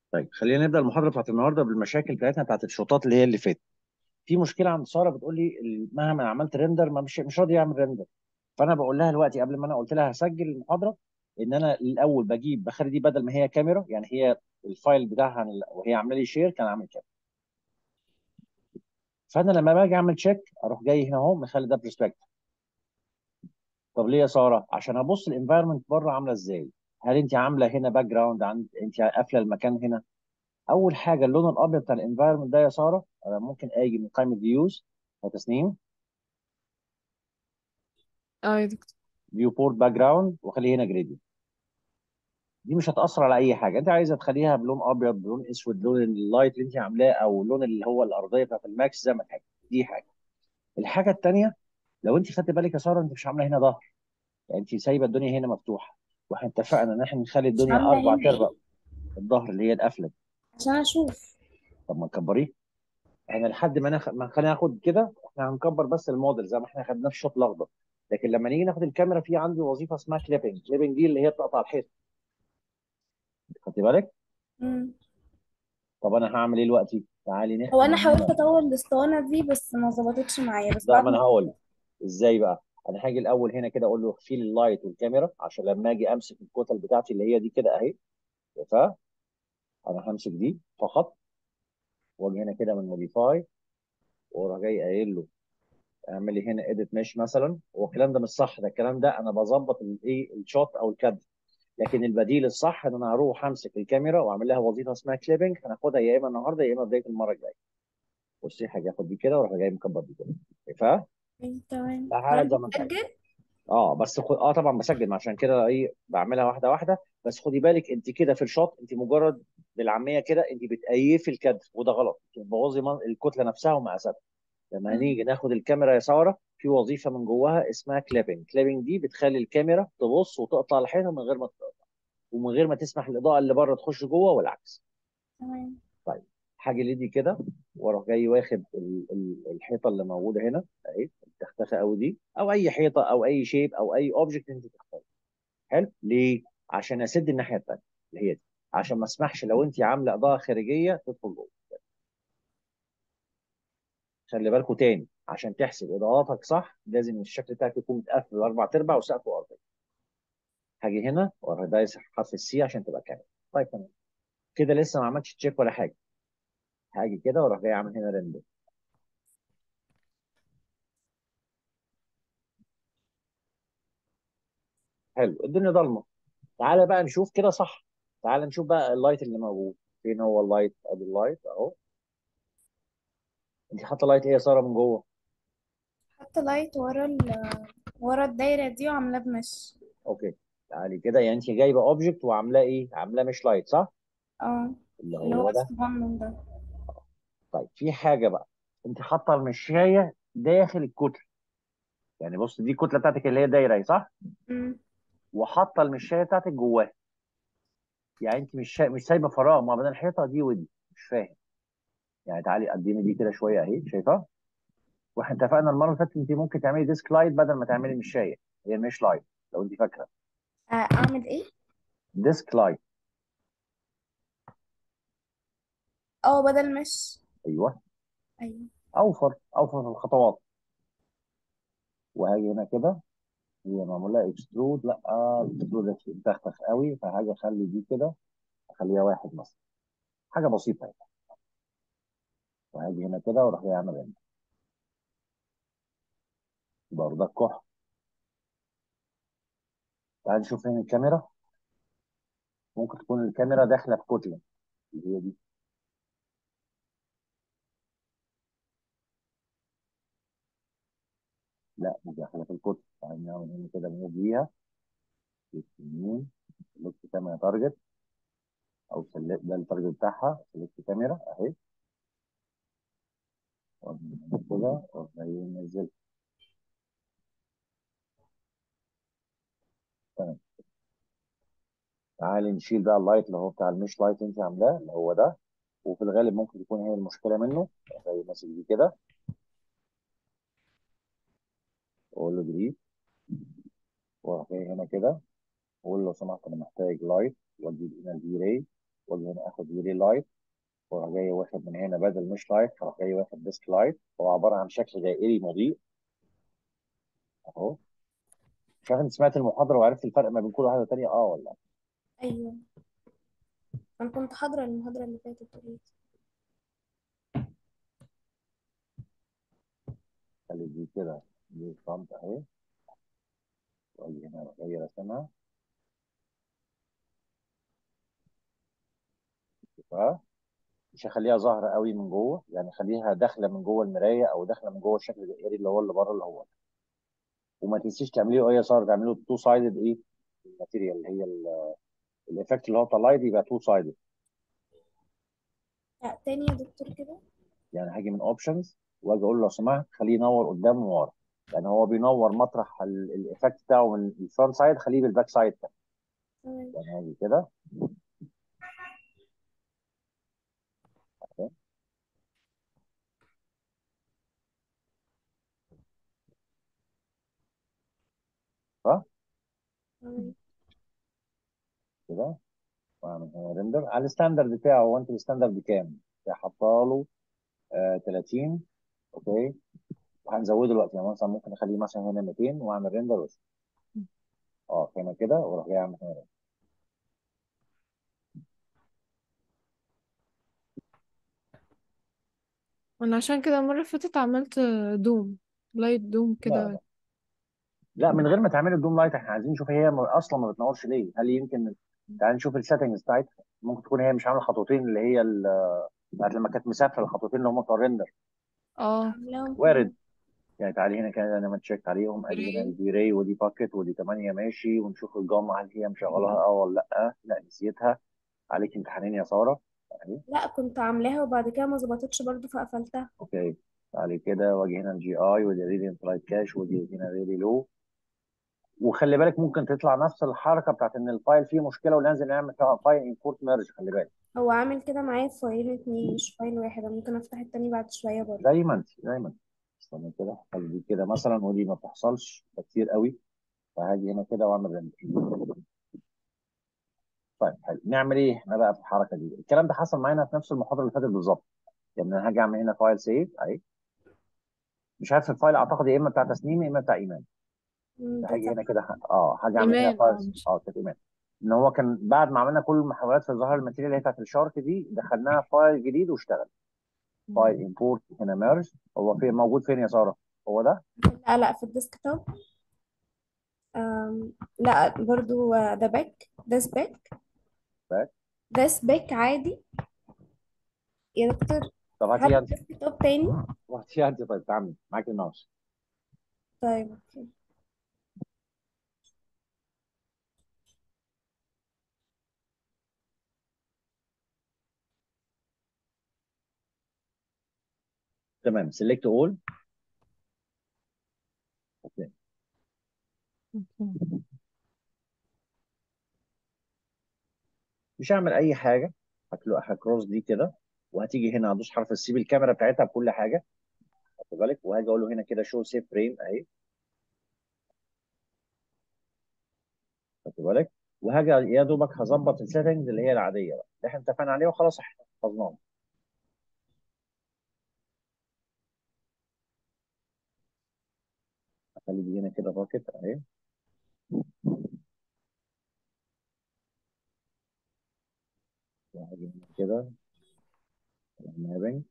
طيب خلينا نبدا المحاضره بتاعت النهارده بالمشاكل بتاعتنا بتاعت الشوطات اللي هي اللي فاتت في مشكله عند ساره بتقول لي ال- مهما عملت ريندر ما مش مش راضي يعمل ريندر فانا بقول لها دلوقتي قبل ما انا قلت لها هسجل المحاضره ان انا الاول بجيب بخلي دي بدل ما هي كاميرا يعني هي الفايل بتاعها وهي عامله لي شير كان عامل كده فانا لما باجي اعمل تشيك اروح جاي هنا اهو مخلي ده برسبكتيف طب ليه يا ساره عشان ابص الانفايرمنت بره عامله ازاي هل انت عامله هنا باك جراوند عند انت قافله المكان هنا اول حاجه اللون الابيض بتاع الانفايرمنت ده يا ساره انا ممكن اجي من قائمه فيوز وتصميم اه يا دكتور فيو بورت باك جراوند واخليه هنا جريدي دي مش هتاثر على اي حاجه انت عايزه تخليها بلون ابيض بلون اسود لون اللايت اللي انت عاملاه او اللون اللي هو الارضيه بتاعت الماكس زي ما تحب دي حاجه الحاجه الثانيه لو انت خدت بالك يا ساره انت مش عامله هنا ظهر يعني انت سايبه الدنيا هنا مفتوحه واحنا اتفقنا ان احنا نخلي مش الدنيا عاملة اربع هنا ارباع ايه الظهر اللي هي القفله دي. عشان اشوف طب ما نكبريه احنا لحد ما ناخد ما خلينا ناخد كده احنا هنكبر بس الموديل زي ما احنا خدناه في الشوط الاخضر لكن لما نيجي ناخد الكاميرا في عندي وظيفه اسمها كليبنج كليبنج دي اللي هي بتقطع الحيط خدت بالك مم. طب انا هعمل ايه دلوقتي تعالي هو نحكي انا حاولت اطور الاسطوانة دي بس ما ظبطتش معايا بس ده بعد ما انا ما هقول لك. ازاي بقى انا هاجي الاول هنا كده اقول له اخفي لي اللايت والكاميرا عشان لما اجي امسك الكتل بتاعتي اللي هي دي كده اهي شايفها انا همسك دي فقط واجي هنا كده من موديفاي واروح جاي قايل له اعمل لي هنا اديت مش مثلا هو الكلام ده مش صح ده الكلام ده انا بظبط الايه الشوت او الكادر لكن البديل الصح ان انا هروح امسك الكاميرا واعمل لها وظيفه اسمها كليبنج هناخدها يا اما النهارده يا اما بدايه المره الجايه بصي حاجه اخد دي كده واروح جاي مكبر دي كده شايفها أيوة، تمام لحد حضرتك ما انت عايز بتسجل اه بس خد... اه طبعا بسجل عشان كده ايه بعملها واحده واحده بس خدي بالك انت كده في الشوط انت مجرد بالعاميه كده انت بتأيفي الكادر وده غلط انت بتبوظي من- الكتله نفسها ومقاساتها لما مم. هنيجي ناخد الكاميرا يا ساره في وظيفه من جواها اسمها كليبنج كليبنج دي بتخلي الكاميرا تبص وتقطع الحيطه من غير ما تقطع ومن غير ما تسمح الاضاءه اللي بره تخش جوه والعكس تمام طيب حاجه ليدي كده واروح جاي واخد ال- ال- الحيطه اللي موجوده هنا اهي التختخه قوي دي او اي حيطه او اي شيب او اي اوبجكت انت تختاره حلو ليه عشان اسد الناحيه الثانيه اللي هي دي عشان ما اسمحش لو انت عامله اضاءه خارجيه تدخل جوه خلي بالكوا تاني عشان تحسب اضاءاتك صح لازم الشكل بتاعك يكون متقفل اربع ارباع وسقفه ارضي هاجي هنا واروح دايس حرف السي عشان تبقى كامل طيب تمام كده لسه ما عملتش تشيك ولا حاجه هاجي كده واروح جاي اعمل هنا ريندر حلو الدنيا ضلمه تعالى بقى نشوف كده صح تعالى نشوف بقى اللايت اللي موجود فين هو اللايت ادي اللايت اهو انت حاطه لايت ايه يا ساره من جوه حتى لايت ورا ال ورا الدايرة دي وعاملاه بمش اوكي تعالي كده يعني انت جايبه اوبجكت وعاملاه ايه عاملاه مش لايت صح اه اللي اللي هو هو ده الصغنن ده طيب في حاجه بقى انت حاطه المشايه داخل الكتله يعني بص دي الكتله بتاعتك اللي هي دايره اهي صح مم. وحاطه المشايه بتاعتك جواها يعني انت مش شا... مش سايبه فراغ ما بين الحيطه دي ودي مش فاهم يعني تعالي قدمي دي كده شويه اهي شايفها واحنا اتفقنا المره اللي فاتت انت ممكن تعملي ديسك لايت بدل ما تعملي مشايه هي مش لايت لو انت فاكره آه، اعمل ايه ديسك لايت اه بدل مش ايوه ايوه اوفر اوفر في الخطوات وهاجي هنا كده هي معموله اكسترود لا الاكسترود بتختخ قوي فهاجي اخلي دي كده اخليها واحد مثلا حاجه بسيطه يعني وهاجي هنا كده واروح جاي اعمل هنا برضه الكحل تعال نشوف هنا الكاميرا ممكن تكون الكاميرا داخله في كتله اللي هي دي لا مش داخله في الكتله تعال نعمل هنا كده موف ليها يمين سلكت كاميرا تارجت او سلكت ده التارجت بتاعها سلكت كاميرا اهي وأجي هنا كده واروح جاي منزل تمام تعالي نشيل بقى اللايت اللي هو بتاع المش لايت انت عاملاه اللي هو ده وفي الغالب ممكن تكون هي المشكله منه زي ماسك دي كده واقول له ديليت واروح جاي هنا كده واقول له لو سمحت انا محتاج لايت واجيب هنا الفي راي واجي هنا اخد فيري لايت وراح جاي واخد من هنا بدل مش لايت راح جاي واخد ديسك لايت هو عباره عن شكل دائري مضيء اهو مش عارف انت سمعت المحاضره وعرفت الفرق ما بين كل واحده والتانيه اه ولا ايوه انا كنت حاضره المحاضره اللي فاتت اوريدي خلي دي كده دي فرونت اهي واجي هنا اروح جاي راسمها شوفها مش هخليها ظاهره قوي من جوه يعني خليها داخله من جوه المرايه او داخله من جوه الشكل الدائري اللي هو اللي بره اللي هو وما تنسيش تعمليه اي صار تعمله تو سايدد ايه الماتيريال اللي هي ال- الايفكت اللي هو طلع دي يبقى تو سايدد لا تاني يا دكتور كده يعني هاجي من اوبشنز واجي اقول له لو سمحت خليه ينور قدام وورا يعني هو بينور مطرح ال- الايفكت بتاعه من الفرونت سايد خليه بالباك سايد كده تمام يعني هاجي كده أهو. صح تمام كده واعمل هنا ريندر على الستاندرد بتاعه هو انت الستاندرد بكام؟ حاطه له آه 30 اوكي وهنزوده دلوقتي يعني مثلا ممكن اخليه مثلا هنا 200 واعمل ريندر بس اه هنا كده واروح جاي اعمل هنا render. انا عشان كده المرة اللي فاتت عملت دوم لايت دوم لا كده لا لا من غير ما تعملي الدوم لايت احنا عايزين نشوف هي م- اصلا ما بتنورش ليه هل يمكن تعالي نشوف السيتنجز بتاعتها ممكن تكون هي مش عامله خطوتين اللي هي ال- بتاعت لما كانت مسافره الخطوتين اللي هم بتوع الريندر اه عاملاهم وارد يعني تعالي هنا كده انا ما تشيك عليهم ادي هنا جراي الفي راي ودي باكيت ودي 8 ماشي ونشوف الجامعه هل هي مشغلها اه ولا لا لا نسيتها عليك امتحانين يا ساره اهي لا كنت عاملاها وبعد كده ما ظبطتش برضو فقفلتها اوكي تعالي كده واجي هنا الجي اي ودي ريديانت لايت كاش ودي هنا ريدي لو وخلي بالك ممكن تطلع نفس الحركه بتاعت ان الفايل فيه مشكله وننزل نعمل فايل امبورت ميرج خلي بالك هو عامل كده معايا في فايل اتنين مش فايل واحد أنا ممكن افتح التاني بعد شويه برضو زي ما انت زي ما انت استنى كده خلي دي كده مثلا ودي ما بتحصلش ده كتير قوي فهاجي هنا كده واعمل ريندر طيب حلو نعمل ايه احنا بقى في الحركه دي الكلام ده حصل معانا في نفس المحاضره اللي فاتت بالظبط يعني انا هاجي اعمل هنا فايل سيف اهي مش عارف الفايل اعتقد يا اما بتاع تسنيم يا اما بتاع ايمان مم، ده هاجي هنا تمام كده ه- اه هاجي اعمل هنا ايمان فايل اه مش اه كانت ايمان ان هو كان بعد ما عملنا كل المحاولات في ظهر الماتيريال اللي هي بتاعت الشارك دي دخلناها فايل جديد واشتغل فايل امبورت هنا ميرج هو فين موجود فين يا ساره هو ده لا لا في الديسك توب أم، لا برضو آه، ده باك ده سباك باك ده سباك عادي يا دكتور طب هات هاتي انت الديسك توب تاني هاتي انت طيب تعمل معاك الماوس طيب اوكي تمام سيلكت اول اوكي اوكي مش هعمل اي حاجه هكلو- هكروس دي كده وهتيجي هنا هدوس حرف السي بالكاميرا بتاعتها بكل حاجه خد بالك وهاجي اقول له هنا كده شو سيف فريم اهي خد بالك وهاجي يا دوبك هظبط السيتنجز اللي هي العاديه بقى اللي احنا اتفقنا عليها وخلاص احنا حفظناها هخلي دي هنا كده باكت اهي وهاجي هنا كده مابنج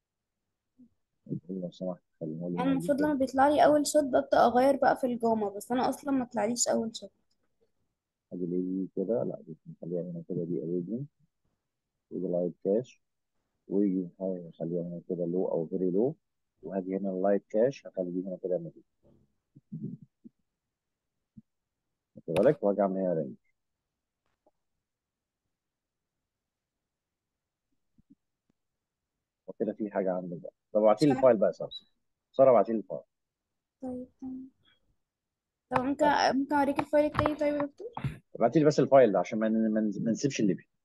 لو سمحت خليها لي انا هنا دي المفروض كده لما بيطلع لي اول شوت ببدأ اغير بقى في الجاما بس انا اصلا ما طلعليش اول شوت هاجي لي دي كده لا دي نخليها هنا كده دي اوريجن ودي لايت كاش ويجي هخليها هنا كده لو او فيري لو وهاجي هنا اللايت كاش هخلي دي هنا كده ميدي خد بالك وهاجي اعمل هنا رينج وكده في حاجه عندك بقى طب ابعتي مش لي عارفه الفايل بقى يا ساره ساره ابعتي لي الفايل طيب تمام طب ممكن طيب ممكن اوريك الفايل التاني طيب يا دكتور ابعتي لي بس الفايل ده عشان ما ما ما نسيبش اللي فيه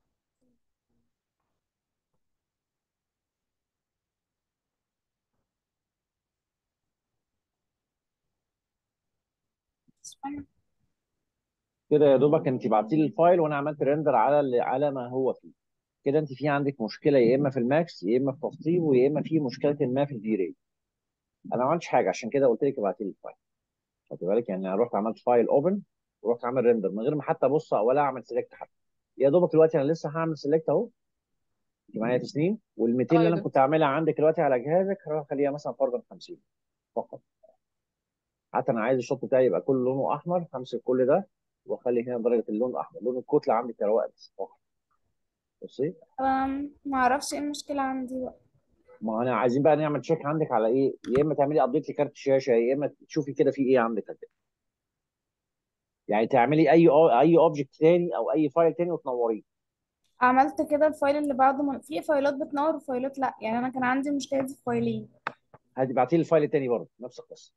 اسمعني. كده يا دوبك انت بعتي لي الفايل وانا عملت ريندر على اللي على ما هو فيه كده انت في عندك مشكله يا اما في الماكس يا اما في تسطيب ويا اما في مشكله ما في الفي ري انا ما عملتش حاجه عشان كده قلت لك ابعتي لي الفايل خدت بالك يعني انا رحت عملت فايل اوبن ورحت عامل ريندر من غير ما حتى ابص ولا اعمل سيلكت حتى يا دوبك دلوقتي انا لسه هعمل سيلكت اهو انت معايا تسنيم وال 200 اه اللي يا انا كنت دكتور عاملها عندك دلوقتي على جهازك هروح اخليها مثلا فرضا 50 فقط حتى انا عايز الشوط بتاعي يبقى كله لونه احمر همسك كل ده واخلي هنا درجه اللون الاحمر لون الكتله عندي كرواق بس فقط بصي أم، ما اعرفش ايه المشكلة عندي بقى ما انا عايزين بقى نعمل تشيك عندك على ايه يا اما تعملي ابديت لكارت الشاشه يا اما تشوفي كده في ايه عندك كده يعني تعملي اي اي اوبجكت تاني او اي فايل تاني وتنوريه عملت كده الفايل اللي بعده من... في فايلات بتنور وفايلات لا يعني انا كان عندي المشكلة دي في فايلين هتبعتي لي الفايل التاني برضه نفس القصه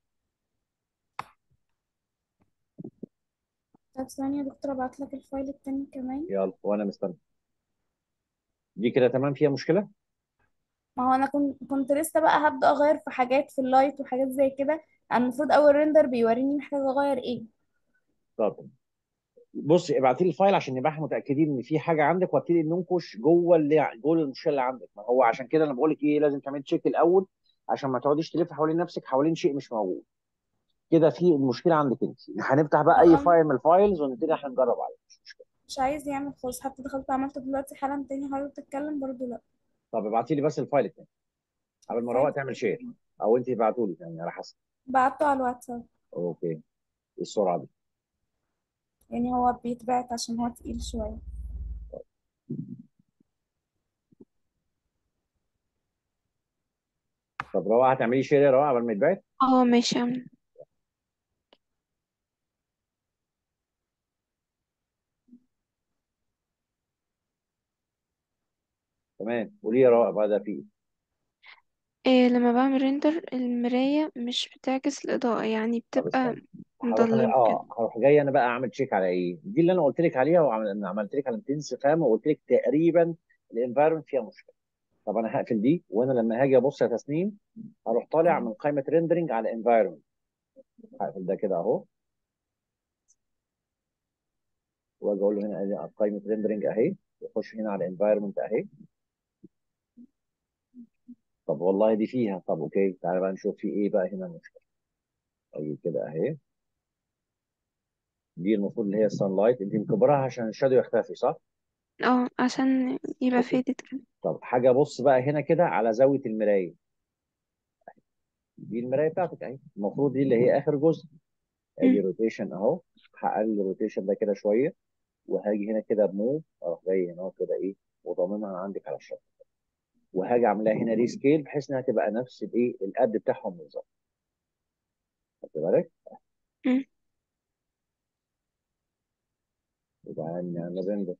طب ثانية يا دكتور ابعت لك الفايل التاني كمان يلا وانا مستني دي كده تمام فيها مشكله ما هو انا كنت كنت لسه بقى هبدأ اغير في حاجات في اللايت وحاجات زي كده انا المفروض اول ريندر بيوريني محتاجة اغير ايه طب بصي ابعتي لي الفايل عشان نبقى احنا متاكدين ان في حاجه عندك وابتدي ننكش جوه اللي جوه المشكله اللي عندك ما هو عشان كده انا بقول لك ايه لازم تعملي تشيك الاول عشان ما تقعديش تلف حوالين نفسك حوالين شيء مش موجود كده في المشكله عندك انت هنفتح بقى اي اه فايل من الفايلز ونبتدي احنا نجرب عليه مش مشكله مش عايز يعمل خالص حتى دخلت عملته دلوقتي حالا تاني حاولت تتكلم برضو لا طب ابعتي لي بس الفايل التاني قبل ما الفايل رواق تعمل شير او انت ابعتوا لي يعني على حسب بعته على الواتساب اوكي ايه السرعه دي يعني هو بيتبعت عشان هو تقيل شوية طب رواق هتعملي شير يا رواق قبل ما يتبعت اه ماشي يا عم تمام قولي يا رواق بقى ده في ايه إيه لما بعمل ريندر المراية مش بتعكس الإضاءة يعني طب بتبقى استنى هروح انا مضلمة كده اه هروح جاي انا بقى اعمل تشيك على ايه دي اللي انا قلت لك عليها وعمل عملت لك على 200 خامه وقلت لك تقريبا الانفايرمنت فيها مشكله طب انا هقفل دي وانا لما هاجي ابص يا تسنيم هروح طالع من قائمه ريندرنج على انفايرمنت هقفل ده كده اهو واجي اقول له هنا ادي على قائمه ريندرنج اهي يخش هنا على انفايرمنت اهي طب والله دي فيها طب اوكي تعالى بقى نشوف في ايه بقى هنا المشكله طيب كده اهي دي المفروض اللي هي السان لايت انت مكبراها عشان الشادو يختفي صح؟ اه عشان يبقى اوكي فيدت كده طب حاجه بص بقى هنا كده على زاويه المرايه دي المرايه بتاعتك اهي المفروض دي اللي هي اخر جزء ادي مم. روتيشن اهو هقلل الروتيشن ده كده شويه وهاجي هنا كده بموف اروح جاي هنا كده ايه وضامنها عندك على الشكل وهاجي اعملها هنا ري سكيل بحيث انها تبقى نفس الايه القد بتاعهم بالظبط خدت بالك؟ مم. وبعدين نعمل ريندر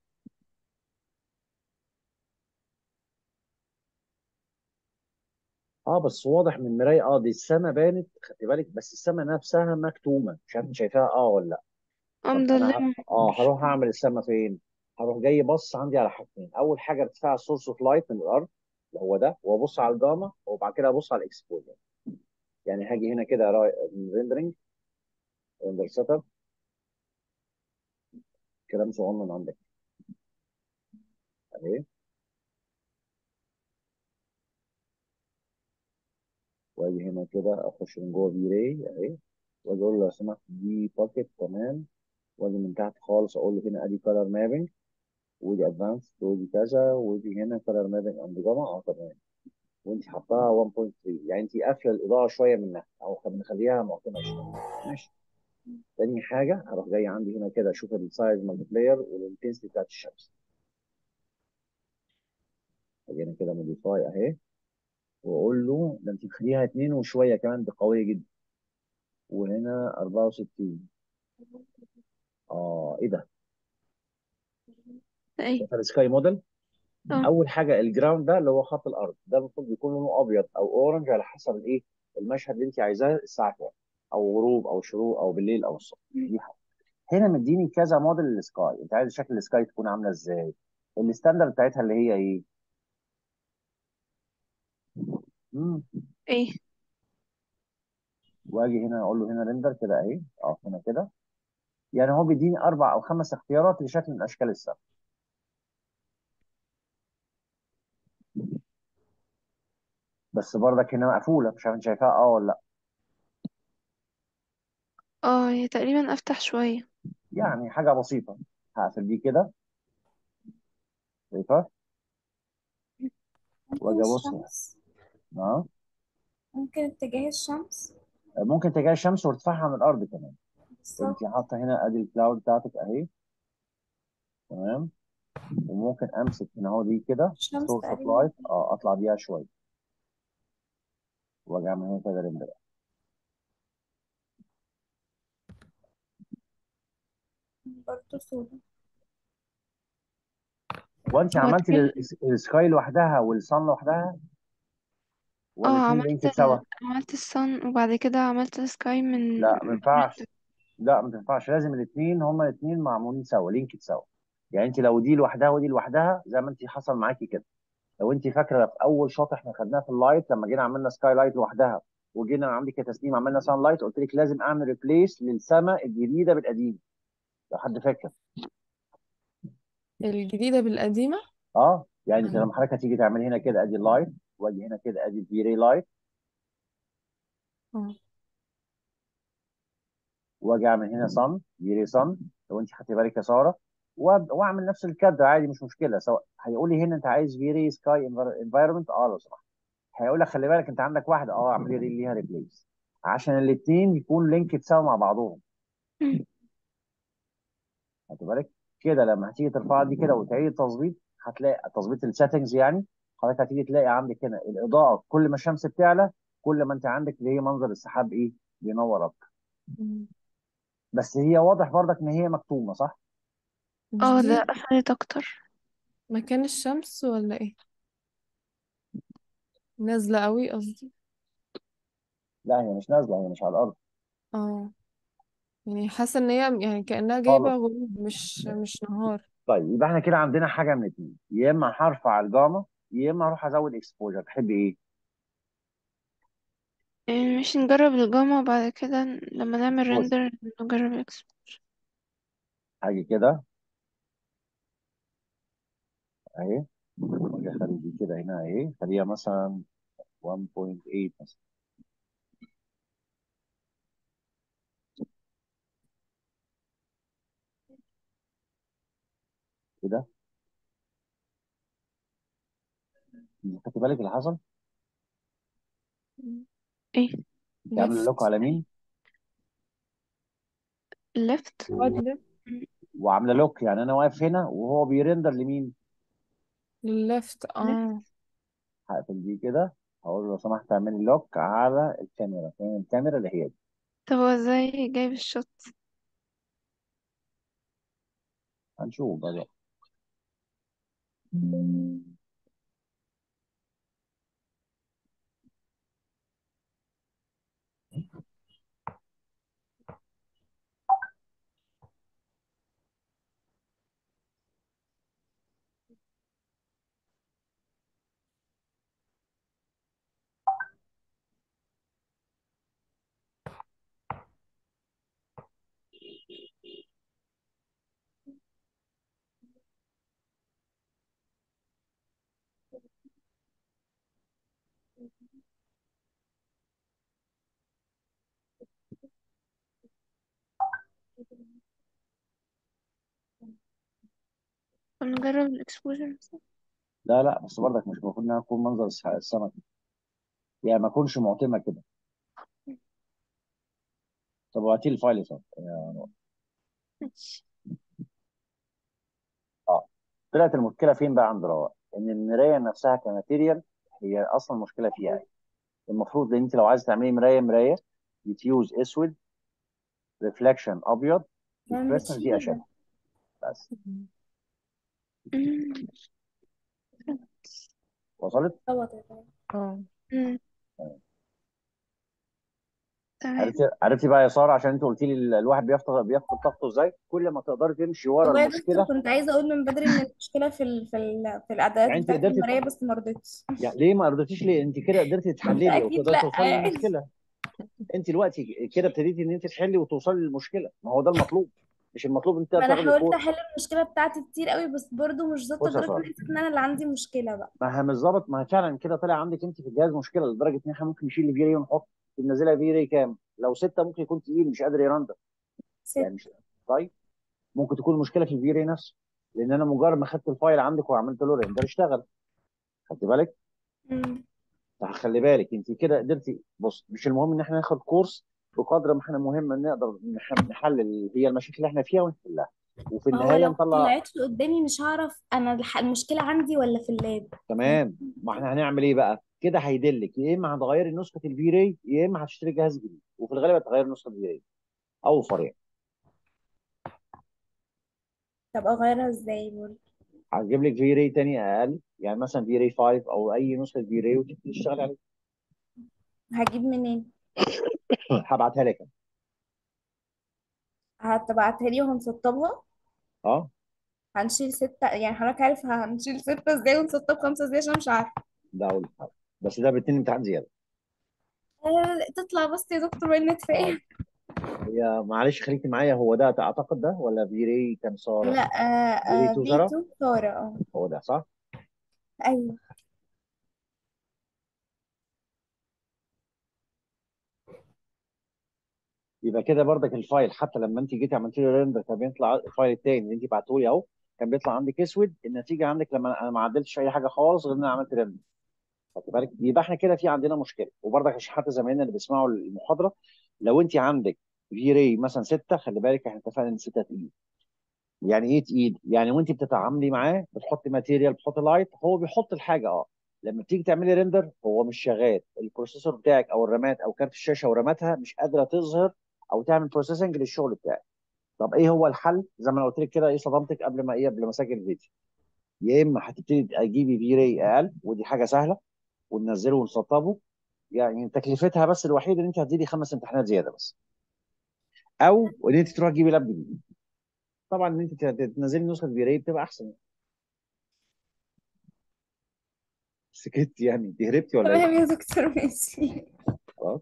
اه بس واضح من المرايه اه دي السما بانت خدت بالك بس السما نفسها مكتومه مش عارف انت شايفاها اه ولا لا اه طب انا ه... مضلمة اه مش هروح اعمل السما فين؟ هروح جاي بص عندي على حاجتين اول حاجه ارتفاع السورس اوف لايت من الارض اللي هو ده وابص على الجاما وبعد كده ابص على الاكسبوجر يعني هاجي هنا كده ريندرنج ريندر سيت اب كلام صغنن عندك اهي واجي هنا كده اخش من جوه في راي اهي واجي اقول له لو سمحت دي باكيت تمام واجي من تحت خالص اقول له هنا ادي كلر مابنج ودي ادفانس ودي كذا ودي هنا كلر مابنج اند جاما اه تمام وانت حطاها 1.3 يعني انت قافله الاضاءه شويه منها او مخليها معتمه شويه ماشي تاني حاجه هروح جاي عندي هنا كده اشوف السايز مالتيبلاير والانتنسيتي بتاعت الشمس اجي هنا كده موديفاي اهي واقول له ده انت مخليها 2 وشويه كمان دي قويه جدا وهنا 64 اه ايه ده؟ ده ايه شايف السكاي موديل اه اول حاجه الجراوند ده اللي هو خط الارض ده المفروض يكون لونه ابيض او اورنج على حسب الايه المشهد اللي انت عايزاه الساعه كام او غروب او شروق او بالليل او الصبح مم. دي حاجه هنا مديني كذا موديل للسكاي انت عايز شكل السكاي تكون عامله ازاي الستاندرد بتاعتها اللي هي ايه امم ايه واجي هنا اقول له هنا ريندر كده اهي اه هنا كده يعني هو بيديني اربع او خمس اختيارات لشكل من اشكال السما بس برضك هنا مقفوله مش عارف انت شايفاها اه ولا لا اه هي تقريبا افتح شوية يعني حاجه بسيطه هقفل دي كده شايفها ممكن واجي ابص الشمس اه ممكن اتجاه الشمس ممكن تجاه الشمس وارتفاعها عن الارض كمان بالظبط انت حاطه هنا ادي الكلاود بتاعتك اهي تمام وممكن امسك هنا اهو دي كده الشمس سورس اوف تقريبا لايت اه اطلع بيها شويه واجي اعمل هنا كده ريندر برضه سودا وانت هو عملتي تقريبا ال- السكاي لوحدها والصن لوحدها ولا اه الاثنين عملت لينكد سوا عملت الصن وبعد كده عملت السكاي من لا ما من ينفعش ريندر لا ما تنفعش لازم الاثنين هما الاثنين معمولين سوا لينكد سوا يعني انت لو دي لوحدها ودي لوحدها زي ما انت حصل معاكي كده لو انت فاكره في اول شوط احنا خدناه في اللايت لما جينا عملنا سكاي لايت لوحدها وجينا عندي كتسليم عملنا سان لايت قلت لك لازم اعمل ريبليس للسما الجديده بالقديم لو حد فاكر الجديدة بالقديمة اه يعني انت أيوة. لما حضرتك هتيجي تعمل هنا كده ادي اللايت واجي هنا كده ادي الفي راي لايت اه واجي اعمل هنا صن في راي صن لو انت خدتي بالك يا ساره وأب- واعمل نفس الكادر عادي مش مشكله سواء هيقول لي هنا انت عايز في راي سكاي انفايرمنت اه لو سمحت هيقول لك خلي بالك انت عندك واحده اه اعمل لي ليها ريبليس عشان الاثنين يكون لينكد سوا مع بعضهم مم. خدت بالك كده لما هتيجي ترفع دي كده وتعيد تظبيط هتلاقي تظبيط السيتنجز يعني حضرتك هتيجي تلاقي عندك هنا الاضاءه كل ما الشمس بتعلى كل ما انت عندك اللي هي منظر السحاب ايه بينور اكتر مم. بس هي واضح برضك ان هي مكتومه صح مش اه دي ده قفلت اكتر مكان الشمس ولا ايه نازلة قوي قصدي لا هي مش نازله هي مش على الارض اه يعني حاسة ان هي يعني كأنها جايبة خالص غروب مش مش نهار طيب يبقى احنا كده عندنا حاجه من اتنين يا اما هرفع الجاما يا اما اروح ازود اكسبوجر تحب ايه يعني مش نجرب الجاما وبعد كده لما نعمل بص ريندر نجرب الاكس هاجي كده اهي واجي اخلي دي كده هنا اهي خليها مثلا 1.8 مثلا كده خدت بالك اللي حصل ايه انت عامله لوك ليفت على مين left واد ليفت وعامله لوك يعني انا واقف هنا وهو بيرندر لمين للليفت left اه هقفل دي كده هقول له لو سمحت اعملي لوك على الكاميرا فين الكاميرا اللي هي دي طب هو ازاي جايب الشوت هنشوف بقى طب نجرب الاكسبوجر مثلا لا لا بس برضك مش المفروض انها تكون منظر الس- السمك يعني ما اكونش معتمه كده طب وهاتي لي الفايل يا صاحبي. ماشي اه طلعت المشكله فين بقى عند رواق ان المرايه نفسها كماتيريال هي اصلا المشكله فيها ايه المفروض ان انت لو عايز تعملي مرايه مرايه بتيوز اسود ريفلكشن ابيض يعني الكريسماس دي اشد متشيلة بس مم. وصلت ظبطت اه مم. تمام عرفتي عرفتي بقى يا ساره عشان انت قلت لي ال- الواحد بيفقد بيفقد طاقته ازاي كل ما تقدري تمشي ورا والله يا دكتور المشكله كنت عايزة أقول من بدري إن المشكلة في ال في ال في الأدوات يعني انت بتاعة قدرتي المراية بس ما رضيتش يعني ليه ما رضيتيش ليه انت كده قدرتي قلت تحللي او أكيد تقدري لأ توصلي يعني للمشكله انت دلوقتي كده ابتديتي ان انت تحلي وتوصلي للمشكله ما هو ده المطلوب مش المطلوب انت ما انا تاخدي حاولت كورس احل المشكله بتاعتي كتير قوي بس برضو مش ظابطه بص يا لدرجه ساره ان أنا ان انا اللي عندي مشكله بقى ما هي مش ظابط ما هي فعلا كده طلع عندك انت في الجهاز مشكله لدرجه ان احنا ممكن نشيل الفي ري ونحط ننزلها في ري كام لو سته ممكن يكون تقيل مش قادر يرندر يعني ست مش طيب ممكن تكون المشكله في الفي ري نفسه لان انا مجرد ما خدت الفايل عندك وعملت له ريندر اشتغل خدت بالك مم. فخلي بالك انت كده قدرتي بص مش المهم ان احنا ناخد كورس بقدر ما احنا مهم ان نقدر نح- نحلل هي المشاكل اللي احنا فيها ونحلها وفي ما هو النهايه لو نطلع طلعتش قدامي مش هعرف انا الح- المشكله عندي ولا في اللاب تمام ما احنا هنعمل ايه بقى كده هيدلك يا اما هتغيري نسخه الفي راي يا اما هتشتري جهاز جديد وفي الغالب هتغير نسخه الفي راي اوفر يعني طب اغيرها ازاي برضه هتجيب لك في راي تاني اقل يعني مثلا في راي 5 او اي نسخه في راي وتبتدي تشتغل عليه هجيب منين هبعتها لك أنا. هتبعتها لي وهنسطبها اه هنشيل ستة يعني حضرتك عارف هنشيل ستة ازاي ونسطب خمسة ازاي عشان مش عارفة ده اول حاجه بس ده باتنين امتحان زياده آه، تطلع بس يا دكتور وين اه نتفاهم هي معلش خليكي معايا هو ده اعتقد ده ولا في راي كان ساره لا آه في راي آه 2 بي ساره 2 سارة اه هو ده صح ايوه يبقى كده برضك الفايل حتى لما انت جيتي عملت له ريندر كان بيطلع الفايل التاني اللي انت بعته لي اهو كان بيطلع عندك اسود النتيجه عندك لما انا ما عدلتش اي حاجه خالص غير ان انا عملت ريندر خدت بالك يبقى احنا كده في عندنا مشكله وبرضك عشان حتى زمايلنا اللي بيسمعوا المحاضره لو انت عندك في راي مثلا 6 خلي بالك احنا اتفقنا ان 6 تقيل يعني ايه تقيل يعني وانت بتتعاملي معاه بتحطي ماتيريال بتحطي لايت هو بيحط الحاجه اه لما بتيجي تعملي ريندر هو مش شغال البروسيسور بتاعك او الرامات او كارت الشاشه وراماتها مش قادره تظهر او تعمل بروسيسنج للشغل بتاعك طب ايه هو الحل زي ما انا قلت لك كده ايه صدمتك قبل ما ايه قبل ما اسجل الفيديو يا اما هتبتدي تجيبي في راي اقل ودي حاجه سهله وننزله ونسطبه يعني تكلفتها بس الوحيده ان انت هتزيدي خمس امتحانات زياده بس او ان انت تروح تجيبي لاب جديد طبعا ان انت تنزلي نسخه في راي بتبقى احسن سكت يعني انت هربتي ولا ايه؟ تمام يا دكتور ماشي خلاص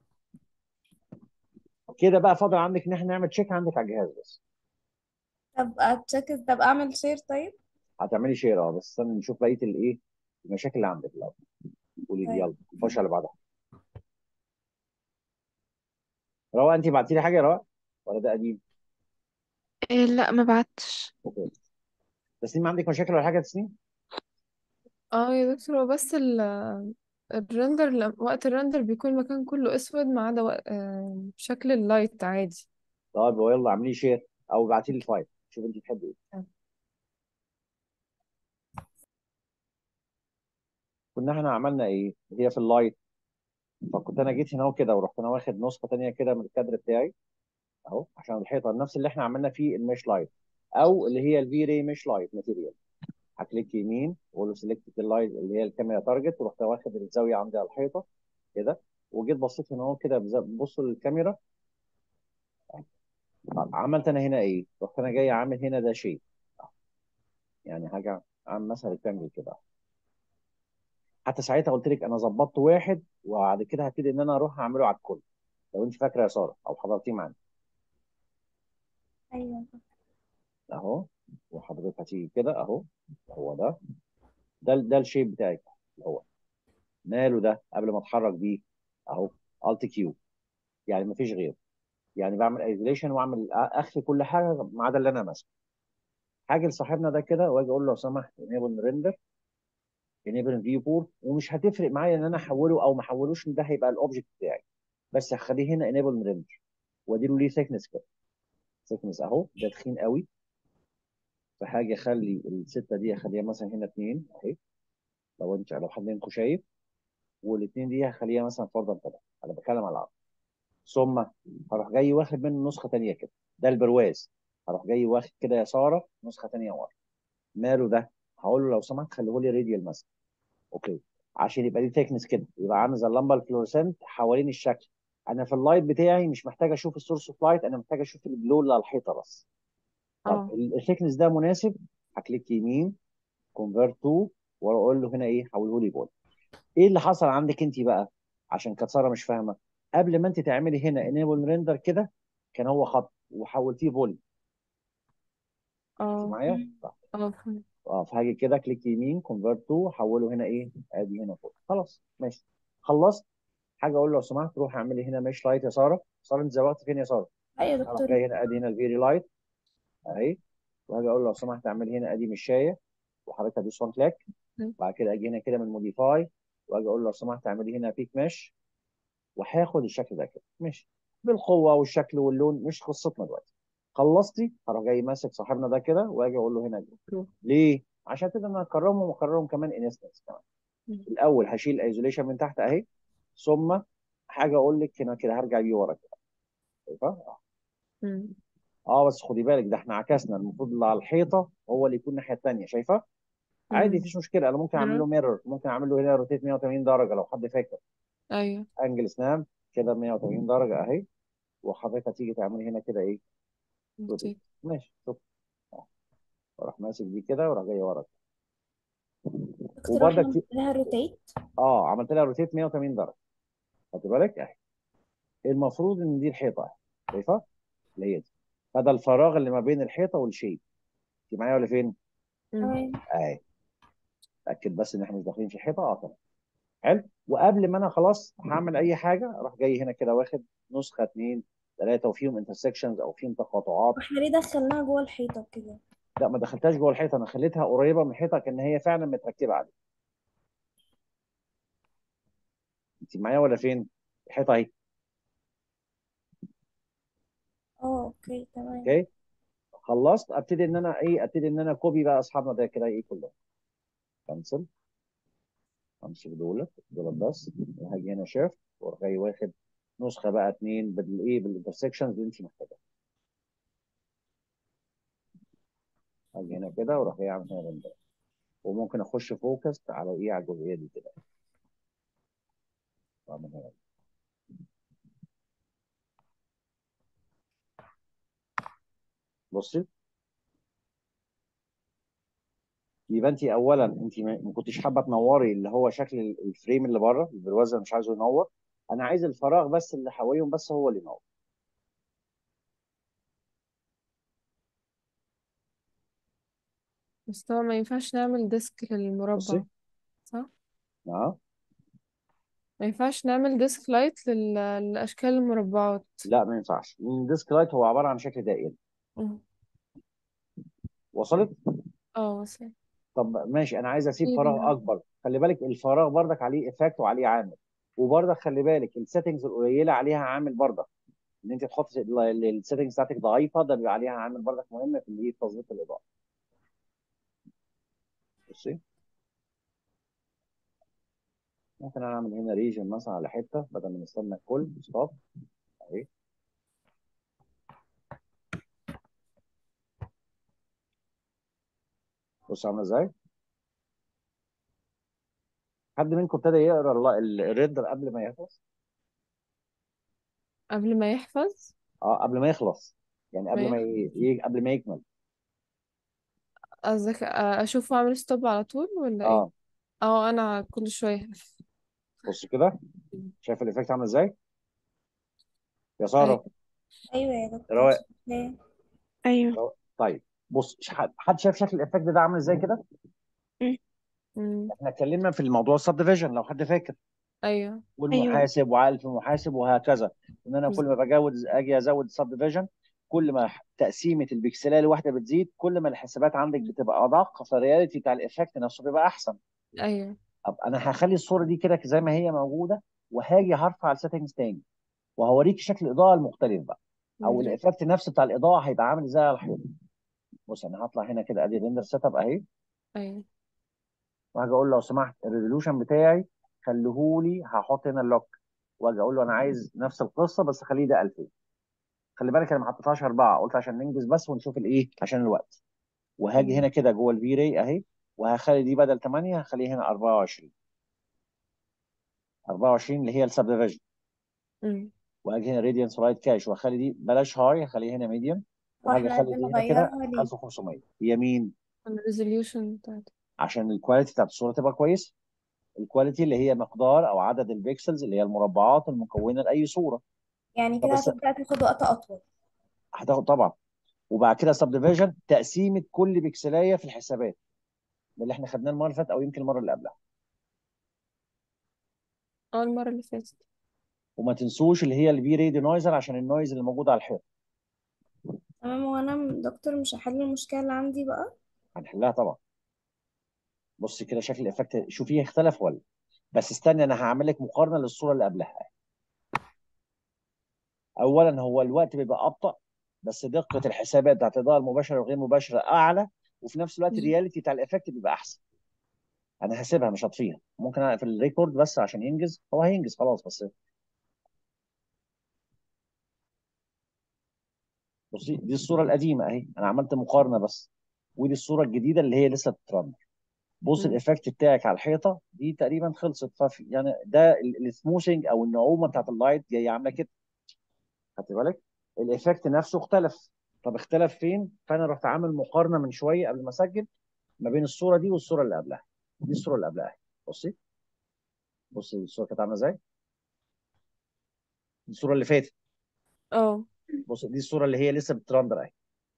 كده بقى فاضل عندك ان احنا نعمل تشيك عندك على الجهاز بس طب اتشيك طب اعمل شير طيب هتعملي شير اه بس استنى نشوف بقيه الايه المشاكل اللي عندك الاول قولي لي طيب يلا نخش على بعضها روى انت بعتي لي حاجه يا روى ولا ده قديم؟ إيه لا ما بعتش اوكي تسنيم عندك مشاكل ولا حاجه يا تسنيم؟ اه يا دكتور هو بس ال الرندر لم- وقت الرندر بيكون المكان كله اسود ما عدا وق- آه، شكل اللايت عادي طيب يلا اعملي شير او ابعتي لي الفايل شوف انت تحبي ايه كنا احنا عملنا ايه؟ هي في اللايت فكنت انا جيت هنا اهو كده ورحت انا واخد نسخه ثانيه كده من الكادر بتاعي اهو عشان الحيطه نفس اللي احنا عملنا فيه الميش لايت او اللي هي الفي ري ميش لايت ماتيريال هكليك يمين واقول له سيلكت اللايت اللي هي الكاميرا تارجت ورحت واخد الزاويه عندي على الحيطه كده وجيت بصيت هنا اهو كده بز- ببص للكاميرا عملت انا هنا ايه؟ رحت انا جاي عامل هنا ده شيء يعني حاجه عامل مثلا ريكتانجل كده حتى ساعتها قلت لك انا ظبطت واحد وبعد كده هبتدي ان انا اروح اعمله على الكل لو انت فاكره يا ساره او حضرتيه معانا ايوه اهو وحضرتك هتيجي كده اهو هو ده ده ده الشيب بتاعك اللي هو ماله ده قبل ما اتحرك بيه اهو الت كيو يعني مفيش غيره يعني بعمل ايزوليشن واعمل اخفي كل حاجه ما عدا اللي انا ماسكه حاجه لصاحبنا ده كده واجي اقول له لو سمحت انيبل ريندر انيبل فيو بورت ومش هتفرق معايا ان انا احوله او ما احولوش ده هيبقى الاوبجكت بتاعي بس هخليه هنا انيبل ريندر واديله ليه ثيكنس كده ثيكنس اهو ده تخين قوي فحاجه اخلي السته دي اخليها مثلا هنا اثنين اهي لو انت لو حد منكم شايف والاثنين دي هخليها مثلا فرضا ثلاثه انا بتكلم على العرض ثم هروح جاي واخد منه نسخه ثانيه كده ده البرواز هروح جاي واخد كده يا ساره نسخه ثانيه ورا ماله ده هقول له لو سمحت خليه لي راديال مثلا اوكي عشان يبقى ليه ثيكنس كده يبقى عامل زي اللمبه الفلورسنت حوالين الشكل انا في اللايت بتاعي مش محتاج اشوف السورس اوف لايت انا محتاج اشوف الجلو اللي على الحيطه بس طب اه الثيكنس ده مناسب هكليك يمين كونفرت تو واقول له هنا ايه حوله لي بول ايه اللي حصل عندك انت بقى عشان كانت ساره مش فاهمه قبل ما انت تعملي هنا انيبل ريندر كده كان هو خط وحولتيه فولي اه معايا مم. طيب. اه فهمت اه فهاجي كده كليك يمين كونفرت تو حوله هنا ايه ادي هنا فوق خلاص ماشي خلصت حاجه اقول له لو سمحت روح اعمل لي هنا مش لايت يا ساره ساره انت زوقت فين يا ساره ايوه يا اروح دكتور جاي هنا ادي هنا الفيري لايت اهي وهاجي اقول له لو سمحت اعمل هنا ادي مشايه وحضرتك ادوس وان كليك بعد كده اجي هنا كده من موديفاي واجي اقول له لو سمحت اعمل لي هنا بيك مش وهاخد الشكل ده كده ماشي بالقوه والشكل واللون مش قصتنا دلوقتي خلصتي هروح جاي ماسك صاحبنا ده كده واجي اقول له هنا جروب جروب ليه؟ عشان كده انا اكرمهم واكررهم كمان انستنس كمان الاول هشيل الايزوليشن من تحت اهي ثم حاجه اقول لك هنا كده هرجع بيه ورا كده شايفه؟ مم. اه بس خدي بالك ده احنا عكسنا المفروض اللي على الحيطه هو اللي يكون الناحيه الثانيه شايفه؟ عادي مم. مفيش مشكله انا ممكن اعمل له مم. ميرور ممكن اعمل له هنا روتيت 180 درجه لو حد فاكر ايوه انجل سناب كده 180 درجه اهي وحضرتك هتيجي تعملي هنا كده ايه روتيت روتيت ماشي شوف آه. اروح ماسك دي كده واروح جاي ورا دكتور واحنا وبرضك في- عملنا روتيت اه عملت لها روتيت 180 درجه خدت بالك اهي المفروض ان دي الحيطه اهي شايفه اللي هي دي فده الفراغ اللي ما بين الحيطه والشيء انت معايا ولا فين؟ مم. تمام اهي اتاكد بس ان احنا مش داخلين في الحيطه اه تمام حلو وقبل ما انا خلاص هعمل اي حاجه اروح جاي هنا كده واخد نسخه اثنين ثلاثه وفيهم انترسكشنز او فيهم تقاطعات واحنا ليه دخلناها جوه الحيطه كده لا ما دخلتهاش جوه الحيطه انا خليتها قريبه من الحيطه كان هي فعلا متركبه عليه انت معايا ولا فين؟ الحيطه اهي اه اوكي تمام اوكي خلصت ابتدي ان انا ايه ابتدي ان انا كوبي بقى اصحابنا ده كده ايه كلهم كنسل امسك دولت دولت بس وهاجي هنا شيفت واروح جاي واخد نسخه بقى اتنين بالايه بالانترسكشنز اللي انت محتاجها هاجي هنا كده واروح جاي اعمل هنا رندر وممكن اخش فوكس على ايه على الجزئيه دي كده واعمل هنا بصي يبقى انت اولا انت ما ما كنتش حابه تنوري اللي هو شكل ال- الفريم اللي بره البرواز اللي مش عايزه ينور انا عايز الفراغ بس اللي حواليهم بس هو اللي ينور بس طبعا ما ينفعش نعمل ديسك للمربع بصي صح؟ اه ما ينفعش نعمل ديسك لايت لل... لأشكال المربعات لا ما ينفعش الديسك لايت هو عباره عن شكل دائري مم. وصلت اه وصل طب ماشي انا عايز اسيب ايه فراغ بيها اكبر خلي بالك الفراغ بردك عليه افكت وعليه عامل وبردك خلي بالك السيتنجز القليله عليها عامل بردك ان انت تحط السيتنجز بتاعتك ضعيفه ده بيبقى عليها عامل بردك مهم في الايه في تظبيط الاضاءه بصي ممكن انا اعمل هنا ريجن مثلا على حته بدل ما نستنى الكل ستوب اهي بص عامله ازاي حد منكم ابتدى يقرا الل- ال- الريندر قبل ما يخلص قبل ما يحفظ اه قبل ما يخلص يعني ما قبل ما يحفظ ي... ي... قبل ما يكمل قصدك أشوفه أعمل ستوب على طول ولا ايه؟ اه اه أنا كل شوية بص كده شايف الايفكت عامل ازاي يا أيوة ساره ايوه يا دكتور رواق شايفاه ايوه رواق. طيب بص ش- حد حد شايف شكل الايفكت ده عامل ازاي كده مم. مم. احنا اتكلمنا في الموضوع السب ديفيجن لو حد فاكر أيوة ايوه والمحاسب وعائله المحاسب وهكذا ان انا كل ما بجوز اجي ازود السب ديفيجن كل ما ح- تقسيمه البكسلات الواحده بتزيد كل ما الحسابات عندك بتبقى ادق فالرياليتي بتاع الايفكت نفسه بيبقى احسن أيوة طب انا هخلي الصوره دي كده زي ما هي موجوده وهاجي هرفع السيتنجز تاني وهوريك شكل الاضاءه المختلف بقى او مم. الايفكت نفسه بتاع الاضاءه هيبقى عامل ازاي على الحيط بص انا هطلع هنا كده ادي الريندر سيت اب اهي أيوة وهاجي اقول له لو سمحت الريزولوشن بتاعي خليهولي هحط هنا اللوك واجي اقول له انا عايز نفس القصه بس خليه ده 2000 خلي بالك انا ما حطيتهاش اربعه قلت عشان ننجز بس ونشوف الايه عشان الوقت وهاجي مم. هنا كده جوه الفي راي اهي وهخلي دي بدل 8 هخليها هنا 24 24 اللي هي السب ديفيجن مم. وهاجي هنا راديانس رايت كاش واخلي دي بلاش هاي هخليها هنا ميديوم هو وهاجي احنا اخلي دي هنا كده بنغيرها ليه 1500 هي مين؟ الريزوليوشن بتاعته عشان الكواليتي بتاعت الصوره تبقى كويسه الكواليتي اللي هي مقدار او عدد البيكسلز اللي هي المربعات المكونه لاي صوره يعني كده فبس هتبدأ تاخد وقت اطول هتاخد طبعا وبعد كده سب ديفيجن تقسيمه كل بكسلايه في الحسابات ده اللي احنا خدناه المره اللي فاتت او يمكن المره اللي قبلها اه المرة اللي فاتت وما تنسوش اللي هي الفي ري دينايزر عشان النويز اللي موجود على الحيط تمام وانا دكتور مش هحل المشكلة اللي عندي بقى هنحلها طبعا بص كده شكل الافكت شوفيه اختلف ولا بس استني انا هعمل لك مقارنه للصوره اللي قبلها اولا هو الوقت بيبقى ابطا بس دقه الحسابات بتاعت الاضاءه المباشره والغير مباشره اعلى وفي نفس الوقت مم. الرياليتي بتاع الافكت بيبقى احسن انا هسيبها مش هطفيها ممكن اقفل الريكورد بس عشان ينجز هو هينجز خلاص بس بصي دي الصوره القديمه اهي انا عملت مقارنه بس ودي الصوره الجديده اللي هي لسه بتترن بص مم. الايفكت بتاعك على الحيطه دي تقريبا خلصت ففي يعني ده السموثنج او النعومه بتاعت اللايت جايه عامله كده خدت بالك الايفكت نفسه اختلف طب اختلف فين فانا رحت عامل مقارنه من شويه قبل ما اسجل ما بين الصوره دي والصوره اللي قبلها دي الصوره اللي قبلها بصي بصي الصوره كانت عامله ازاي دي الصوره اللي فاتت اه بص دي الصوره اللي هي لسه بترندر اهي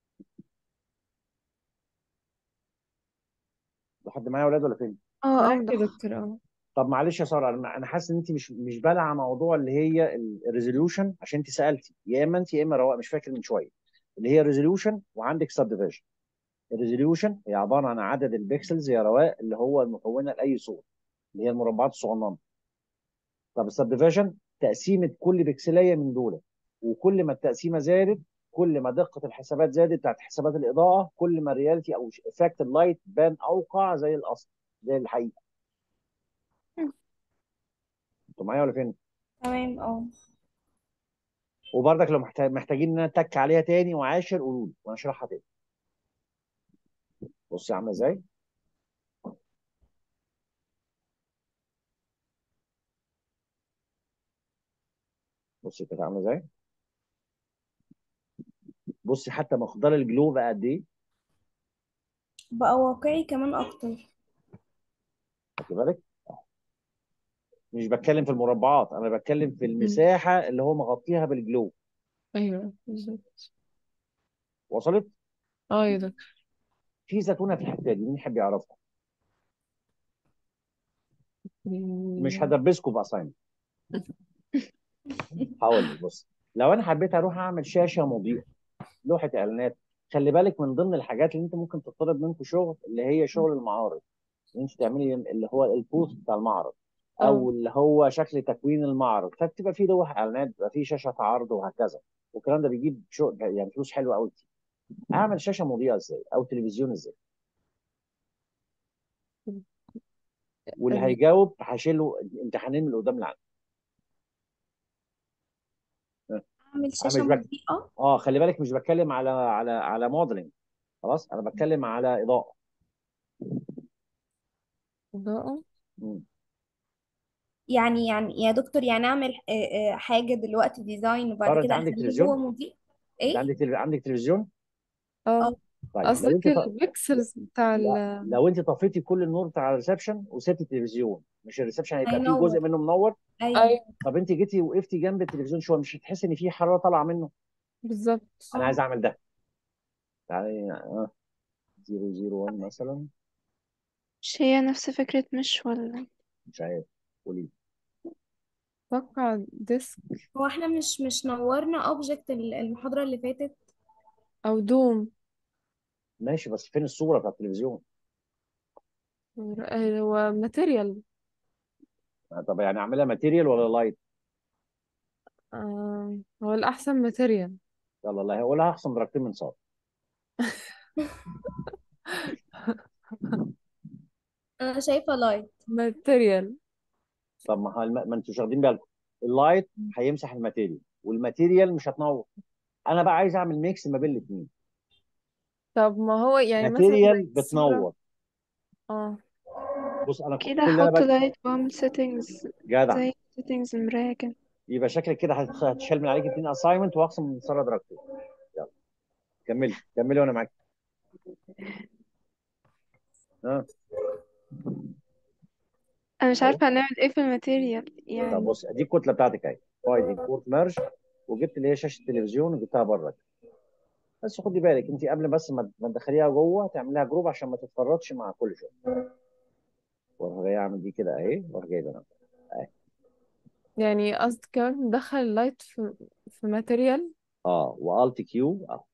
لحد معايا يا اولاد ولا فين اه اه معاك يا ده دكتور اه طب معلش يا ساره انا أنا حاسس ان انت مش مش بالعه موضوع اللي هي الريزوليوشن عشان انت سالتي يا اما انت يا اما رواق مش فاكر من شويه اللي هي ريزوليوشن وعندك سب ديفيجن الريزوليوشن هي عباره عن عدد البكسلز يا رواق اللي هو المكونه لاي صوره اللي هي المربعات الصغننه طب السب ديفيجن تقسيمه كل بكسلايه من دول وكل ما التقسيمه زادت كل ما دقه الحسابات زادت بتاعت حسابات الاضاءه كل ما الرياليتي او افكت اللايت بان اوقع زي الاصل زي الحقيقه انتوا معايا ولا فين؟ تمام اه وبرضك لو محتاج محتاجين ان انا اتك عليها تاني وعاشر قولوا لي وانا اشرحها تاني بصي عامله ازاي بصي كانت عامله ازاي بصي حتى مقدار الجلو بقى قد ايه بقى واقعي كمان اكتر خدت بالك مش بتكلم في المربعات انا بتكلم في مم. المساحه اللي هو مغطيها بالجلو ايوه بالظبط وصلت اه يا دكتور في زتونه في الحته دي مين يحب يعرفها مش مم. هدبسكم باساينمنت هقول لك بص لو انا حبيت اروح اعمل شاشه مضيئه لوحه اعلانات خلي بالك من ضمن الحاجات اللي انت ممكن تطلب منكم شغل اللي هي شغل المعارض ان انت تعملي اللي هو البوست بتاع المعرض او اه اللي هو شكل تكوين المعرض فبتبقى فيه لوح اعلانات بيبقى فيه شاشه عرض وهكذا والكلام ده بيجيب شغل يعني فلوس حلوه قوي اعمل شاشه مضيئه ازاي او تلفزيون ازاي واللي ال- هيجاوب هشيل له امتحانين من اللي قدام اللي عندي اعمل انا شاشة مش بك... مضيئة اه خلي بالك مش بتكلم على على على موديلنج خلاص انا بتكلم على اضاءه إضاءة مم. يعني يعني يا دكتور يعني اعمل آه، آه، حاجة دلوقتي ديزاين وبعد ساره انت كده عندك اخليه تلفزيون هو مضيء انت ايه عندك تلف... عندك تلفزيون اه اه طيب لو قصدك انت ط... البكسلز بتاع ال لا لو انت طفيتي كل النور بتاع الريسبشن وسبتي التلفزيون مش الريسبشن هيبقى فيه هينور جزء منه منور ايوه ايوه طب انت جيتي وقفتي جنب التلفزيون شويه مش هتحسي ان في حراره طالعه منه بالظبط انا عايز اه اعمل ده تعالي اه 001 مثلا مش هي نفس فكرة مش ولا مش عارف قولي اتوقع ديسك هو احنا مش مش نورنا اوبجكت المحاضرة اللي فاتت او دوم ماشي بس فين الصوره بتاعت التلفزيون هو ماتيريال طب يعني اعملها ماتيريال ولا لايت آه هو الأحسن ماتيريال يلا الله هقولها هخصم درجتين من صاد انا شايفة لايت ماتيريال طب ما هو- ما انتوا مش واخدين بالكم اللايت هيمسح الماتيريال والماتيريال مش هتنور انا بقى عايز اعمل ميكس ما بين الاثنين طب ما هو يعني مثلا ماتيريال زي الصورة بتنور اه بص انا كده كل اللي انا احط بقى لايت واعمل settings جدع زي settings المراية كده يبقى شكلك كده هت- هتشال من عليك اثنين اساينمنت واخصم من ساره درجتين يلا كملي كملي وانا معاك ها انا مش اهو عارفة هنعمل ايه في الماتيريال طب يعني بص دي الكتله بتاعتك اهي فايل امبورت ميرج وجبت اللي هي شاشه التلفزيون وجبتها بره بس خدي بالك انت قبل بس ما ما تدخليها جوه تعمليها جروب عشان ما تتفرطش مع كل شويه واروح جاي اعمل دي كده اهي واروح جاي ده انا اهي يعني قصدك كمان ندخل اللايت في في ماتيريال اه والت كيو اه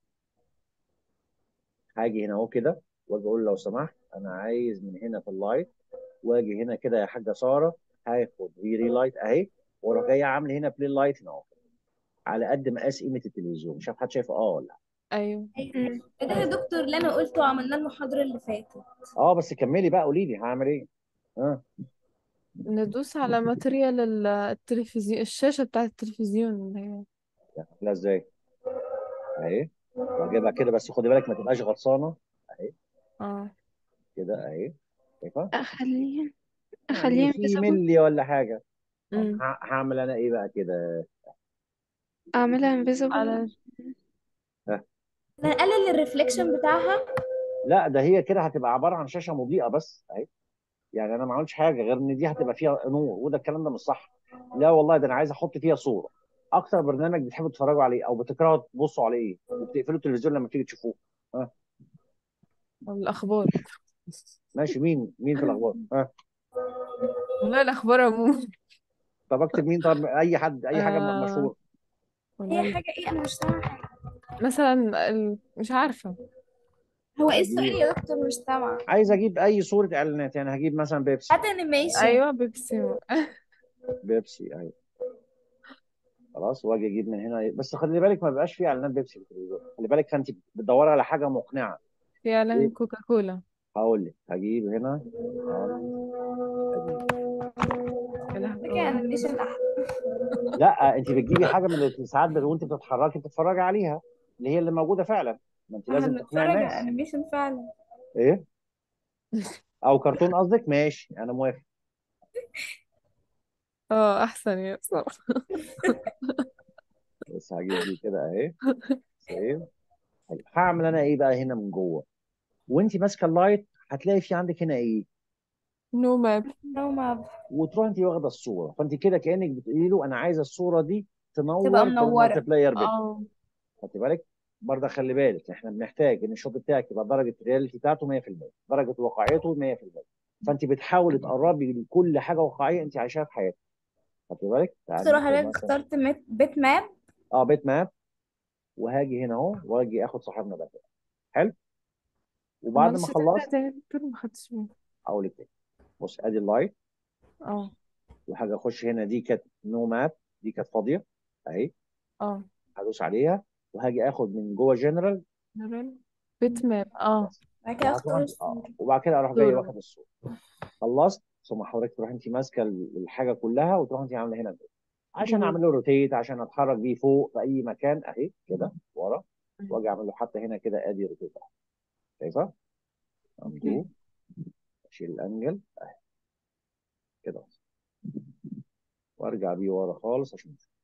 هاجي هنا اهو كده واجي اقول لو سمحت انا عايز من هنا في اللايت واجي هنا كده يا حاجه ساره هاخد فيري لايت اهي واروح جاي عامل هنا بلين لايت هنا اهو على قد مقاس قيمه التلفزيون مش عارف حد شايفه اه ولا لا ايوه مم. ده يا دكتور اللي انا قلته عملناه المحاضرة اللي فاتت اه بس كملي بقى قولي لي هعمل ايه اه ندوس على ماتيريال ال- التلفزيون الشاشة بتاعة التلفزيون اللي هي لا ازاي اهي واجيبها كده بس خدي بالك ما تبقاش غطسانه اهي اه كده اهي شايفه اخليه يعني اخليه في invisible ملي ولا حاجه طب امم ه- هعمل انا ايه بقى كده اعملها invisible على ها نقلل الريفليكشن بتاعها لا ده هي كده هتبقى عباره عن شاشه مضيئه بس اهي يعني انا ما عملتش حاجه غير ان دي هتبقى فيها نور وده الكلام ده مش صح لا والله ده انا عايز احط فيها صوره اكتر برنامج بتحبوا تتفرجوا عليه او بتكرهوا تبصوا عليه وبتقفلوا التلفزيون لما تيجي تشوفوه ها الأخبار ماشي مين مين في الاخبار ها والله الأخبار عموما طب اكتب مين طب اي حد اي حاجه م- آه مشهور والله هي ال- حاجة ايه انا مش سامعة حاجة مثلا ال... مش عارفة هو ايه السؤال هجيب يا دكتور مش سامعة عايز اجيب اي صوره اعلانات يعني هجيب مثلا بيبسي هات انيميشن أيوة بيبسي بيبسي ايوه خلاص واجي اجيب من هنا بس خلي بالك ما بيبقاش فيه اعلانات بيبسي في التلفزيون خلي بالك فانت بتدوري على حاجه مقنعه في إعلان ايه كوكا كولا هقول لك هجيب هنا اجيب يا لهوي فكرة اه انيميشن احسن لا انت بتجيبي حاجه من اللي ساعات بت- وانت بتتحركي بتتفرجي عليها اللي هي اللي موجوده فعلا ما انت لازم تقنعي هنتفرج على الناس انيميشن فعلا ايه او كرتون قصدك ماشي انا موافق اه أحسن يا بصراحة بس هجيب دي كده اهي سيف هعمل انا ايه بقى هنا من جوه وانت ماسكه اللايت هتلاقي في عندك هنا ايه نو ماب نو ماب وتروح انت واخده الصوره فانت كده كانك بتقولي له انا عايزه الصوره دي تبقى تنور في منورة المالتي بلاير بت اه خدت بالك برضه خلي بالك احنا بنحتاج ان الشوط بتاعك يبقى درجه الرياليتي بتاعته 100% درجه واقعيته 100% فانت بتحاولي تقربي لكل حاجه واقعيه انت عايشاها في حياتك خدت بالك تعالي دكتور ناخد حضرتك مثلا اخترت ميت- بيت ماب اه بيت ماب وهاجي هنا اهو واجي اخد صاحبنا ده كده حلو وبعد ما معلش ترجع خلصت تاني دكتور ما خدتش بالي اقول لك تاني بص ادي اللايت اه وحاجه اخش هنا دي كانت نو ماب دي كانت فاضيه اهي اه هدوس عليها وهاجي اخد من جوه جنرال نورال بيت ماب اه بس بعد كده وهتروح اختار انت اه الصورة وبعد كده اروح جاي صورة واخد الصوره خلصت ثم حضرتك تروح انت ماسكه الحاجه كلها وتروح انت عامله هنا كده عشان جروب اعمل له روتيت عشان اتحرك بيه فوق في اي مكان اهي كده ورا واجي اعمل له حتى هنا كده ادي روتيت اهي شايفه؟ اندو اشيل الانجل اهي كده وارجع بيه ورا خالص عشان نشوف.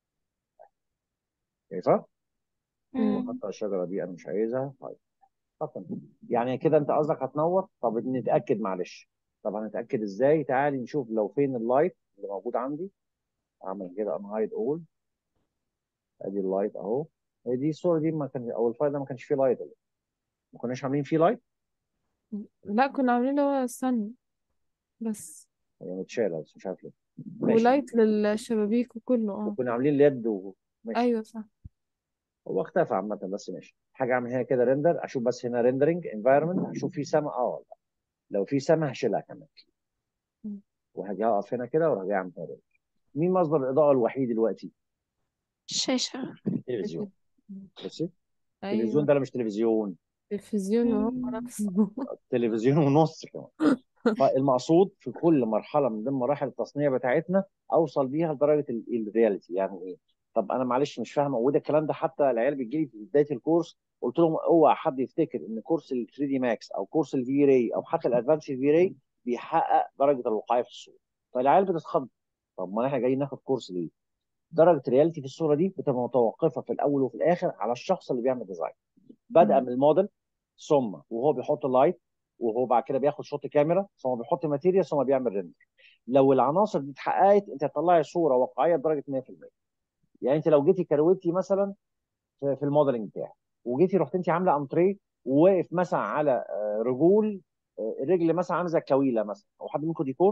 شايفه؟ مم. وحتى الشجره دي انا مش عايزها طيب طب يعني كده انت قصدك هتنور طب نتاكد معلش طب هنتاكد ازاي تعالي نشوف لو فين اللايت اللي موجود عندي اعمل كده ان هايد اول ادي اللايت اهو هي دي الصوره دي ما كان او الفايل ده ما كانش فيه لايت ولا إيه؟ ما كناش عاملين فيه لايت لا كنا عاملين اللي هو السن بس هي متشاله بس مش عارف ليه ماشي ولايت للشبابيك وكله اه وكنا عاملين ليد وماشي ايوه صح هو اختفى عامه بس ماشي حاجه اعمل هنا كده ريندر اشوف بس هنا ريندرنج انفايرمنت هشوف في سما اه ولا لا. لو في سما هشيلها كمان مم. وهاجي اقف هنا كده واروح جاي اعمل هنا ريندر مين مصدر الاضاءه الوحيد دلوقتي؟ الشاشة التلفزيون بصي ايوه التلفزيون ده مش تلفزيون تلفزيون وهو مم. نفسه تلفزيون ونص كمان فالمقصود في كل مرحله من ضمن مراحل التصنيع بتاعتنا اوصل بيها لدرجه ال- الرياليتي يعني ايه؟ طب انا معلش مش فاهمه وده الكلام ده حتى العيال بتجي لي في بدايه الكورس قلت لهم اوعى حد يفتكر ان كورس ال 3 دي ماكس او كورس الفي راي او حتى الادفانس في راي بيحقق درجه الوقايه في الصوره فالعيال بتتخض طب ما احنا جايين ناخد كورس ليه؟ درجه الرياليتي في الصوره دي بتبقى متوقفه في الاول وفي الاخر على الشخص اللي بيعمل ديزاين بادئه من الموديل ثم وهو بيحط لايت وهو بعد كده بياخد شوت كاميرا ثم بيحط ماتيريال ثم بيعمل ريندر لو العناصر دي اتحققت انت هتطلعي صوره واقعيه بدرجه 100% يعني انت لو جيتي كروتي مثلا في, في الموديلنج بتاعك وجيتي رحت انت عامله انتريه وواقف مثلا على آه، رجول آه، الرجل مثلا عامله زي الكويله مثلا او حد منكم ديكور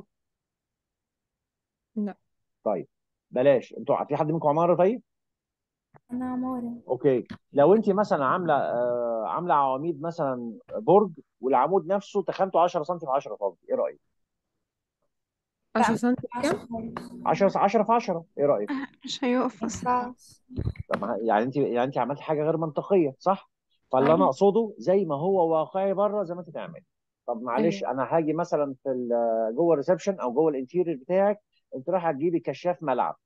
لا طيب بلاش انتوا في حد منكم عماره طيب انا عمارة اوكي لو انت مثلا عامله آه عامله عواميد مثلا برج والعمود نفسه تخانته 10 سم في 10 سم ايه رايك لا 10 مش سنتي عشرة كام؟ خالص 10 10 في 10 ايه رايك آه، مش هيقف ما اصلا ينفعش طب ما- يعني انت يعني انت عملت حاجه غير منطقيه صح فاللي انا أيوة. اقصده زي ما هو واقعي بره زي ما انت تعمل طب معلش ايوه انا هاجي مثلا في ال- جوه الريسبشن او جوه الانتيريور بتاعك انت رايح تجيبي كشاف ملعب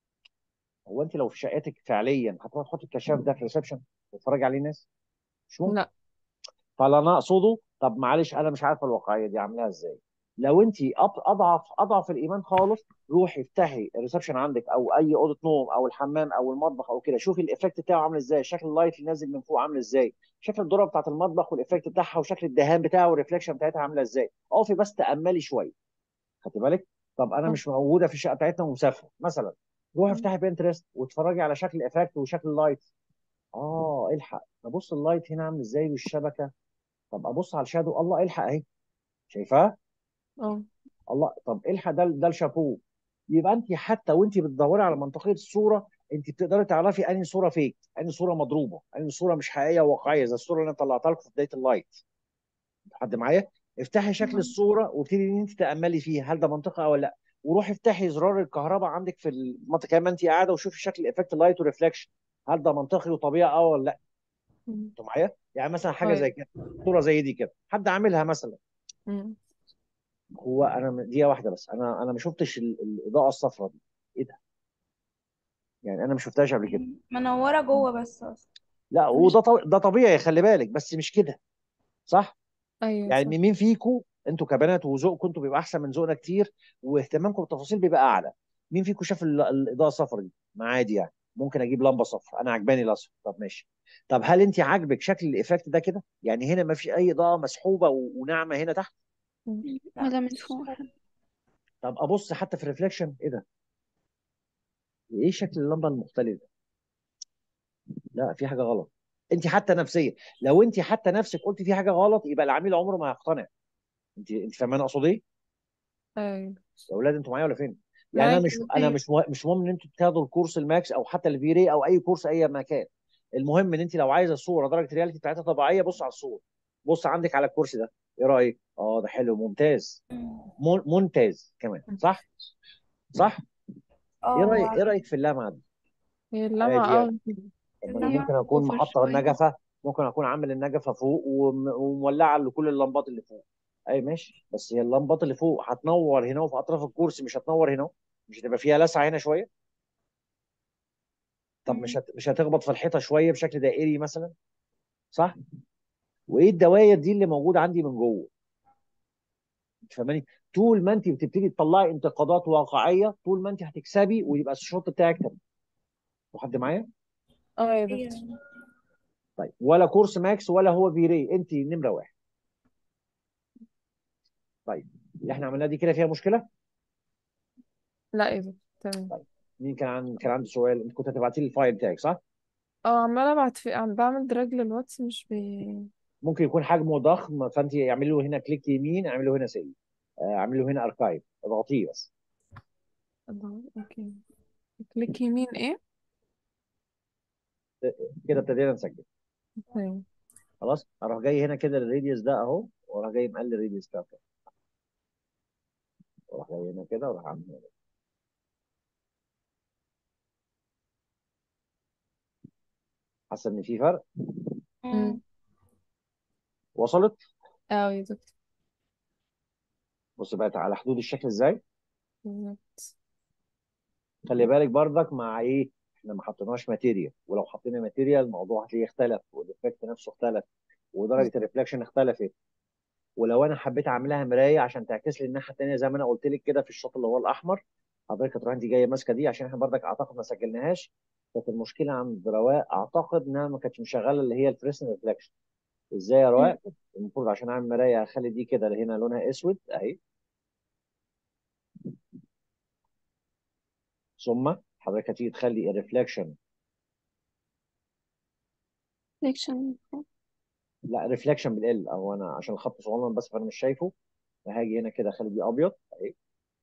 هو انت لو في شقتك فعليا هتروح تحط الكشاف ده في الريسبشن تتفرج عليه ناس مش ممكن لا فاللي انا اقصده طب معلش انا مش عارف الواقعيه دي عاملاها ازاي لو انت أب- اضعف اضعف الايمان خالص روحي افتحي الريسبشن عندك او اي اوضه نوم او الحمام او المطبخ او كده شوفي الايفكت بتاعه عامل ازاي شكل اللايت اللي نازل من فوق عامل ازاي شكل الذره بتاعت المطبخ والايفكت بتاعها وشكل الدهان بتاعه والريفليكشن بتاعتها عامله ازاي اقفي بس تاملي شويه خدي بالك طب انا اه مش موجوده في الشقه بتاعتنا ومسافره مثلا روحي افتحي بنترست واتفرجي على شكل الايفكت وشكل اللايت اه الحق ابص اللايت هنا عامل ازاي والشبكه طب ابص على الشادو الله الحق اهي شايفاه اه الله طب الحق ده ده الشابوه يبقى انت حتى وانت بتدوري على منطقيه الصوره انت بتقدري تعرفي انهي صوره فيك انهي صوره مضروبه انهي صوره مش حقيقيه واقعيه زي الصوره اللي انا طلعتها لكم في بدايه اللايت حد معايا افتحي شكل الصوره وابتدي ان انت تاملي فيها هل ده منطقه او لا وروحي افتحي زرار الكهرباء عندك في المنطقه كما انت قاعده وشوفي شكل ايفكت لايت وريفلكشن هل ده منطقي وطبيعي اه ولا لا مم. انتوا معايا يعني مثلا حاجه زي طيب كده صوره زي دي كده حد عاملها مثلا مم. هو انا دقيقه واحده بس انا انا ما شفتش ال- الاضاءه الصفراء دي ايه ده يعني انا ما شفتهاش قبل كده منورة جوه بس اصلا لا مش وده طب... ده طبيعي خلي بالك بس مش كده صح ايوه يعني صح مين فيكم انتوا كبنات وذوقكم انتوا بيبقى احسن من ذوقنا كتير واهتمامكم بالتفاصيل بيبقى اعلى مين فيكم شاف ال- الاضاءه الصفراء دي ما عادي يعني ممكن اجيب لمبه صفراء انا عجباني الاصفر طب ماشي طب هل انت عاجبك شكل الايفكت ده كده يعني هنا ما في اي اضاءه مسحوبه و... وناعمه هنا تحت مم. لا ولا من مش فوق حلو. طب ابص حتى في الريفليكشن ايه ده ايه شكل اللمبه المختلف ده لا في حاجه غلط انت حتى نفسيا لو انت حتى نفسك قلت في حاجه غلط يبقى العميل عمره ما هيقتنع انت انت فاهمين اقصد ايه ايوه يا اولاد انتوا معايا ولا فين يعني انا معاك مش انا طيب مش مهم مش مهم ان انتوا تاخدوا الكورس الماكس او حتى الفيري او اي كورس اي مكان المهم ان انت لو عايزه الصوره درجه الرياليتي بتاعتها طبيعيه بص على الصوره بص عندك على الكورس ده ايه رايك اه ده حلو ممتاز مون- ممتاز كمان صح صح اه ايه هو رايك ايه رايك في اللمعه دي هي عادي اللمعة يعني اه طب ما انا اللمعة ممكن اكون اوفر محطه شوية النجفه ممكن اكون عامل النجفه فوق وم- ومولعه لكل اللمبات اللي فوق اي ماشي بس هي اللمبات اللي فوق هتنور هنا وفي اطراف الكرسي مش هتنور هنا مش هتبقى فيها لسعه هنا شويه طب مش هت... مش هتخبط في الحيطه شويه بشكل دائري مثلا صح وايه الدوائر دي اللي موجوده عندي من جوه انت فاهماني طول ما انت بتبتدي تطلعي انتقادات واقعيه طول ما انت هتكسبي ويبقى الشوط بتاعك تمام حد معايا اه يا هي دكتور طيب ولا كورس ماكس ولا هو فيري انت نمره واحد طيب اللي احنا عملناه دي كده فيها مشكله لا يا دكتور تمام طيب مين كان عن... كان عنده سؤال انت كنت هتبعتي لي الفايل بتاعك صح اه عمالة ابعت في عم بعمل دراج للواتس مش بي ممكن يكون حجمه ضخم فانت اعملي له هنا كليك يمين اعملي له هنا سيف اعملي له هنا اركايف اضغطيه بس الله اوكي كليك يمين ايه كده ابتدينا نسجل تمام خلاص اروح جاي هنا كده الراديوس ده اهو واروح جاي مقلل الراديوس بتاعه كده واروح جاي هنا كده واروح عامل هنا حاسه ان في فرق مم. وصلت اه يا دكتور بص بقت على حدود الشكل ازاي بالظبط خلي بالك برضك مع ايه احنا ما حطيناش ماتيريال ولو حطينا ماتيريال الموضوع هتلاقيه اختلف والايفكت نفسه اختلف ودرجه الريفلكشن اختلفت ولو انا حبيت اعملها مرايه عشان تعكس لي الناحيه الثانيه زي ما انا قلت لك كده في الشوط اللي هو الاحمر حضرتك هتروح انت جايه ماسكه دي عشان احنا برضك اعتقد ما سجلناهاش كانت المشكله عند رواق اعتقد انها ما كانتش مشغله اللي هي الفريسن ريفلكشن ازاي يا رواق المفروض عشان اعمل مرايه هخلي دي كده اللي هنا لونها اسود اهي ثم حضرتك هتيجي تخلي الريفلكشن reflection لا ريفلكشن بالال او انا عشان الخط صغنن بس فانا مش شايفه فهاجي هنا كده اخلي دي ابيض اهي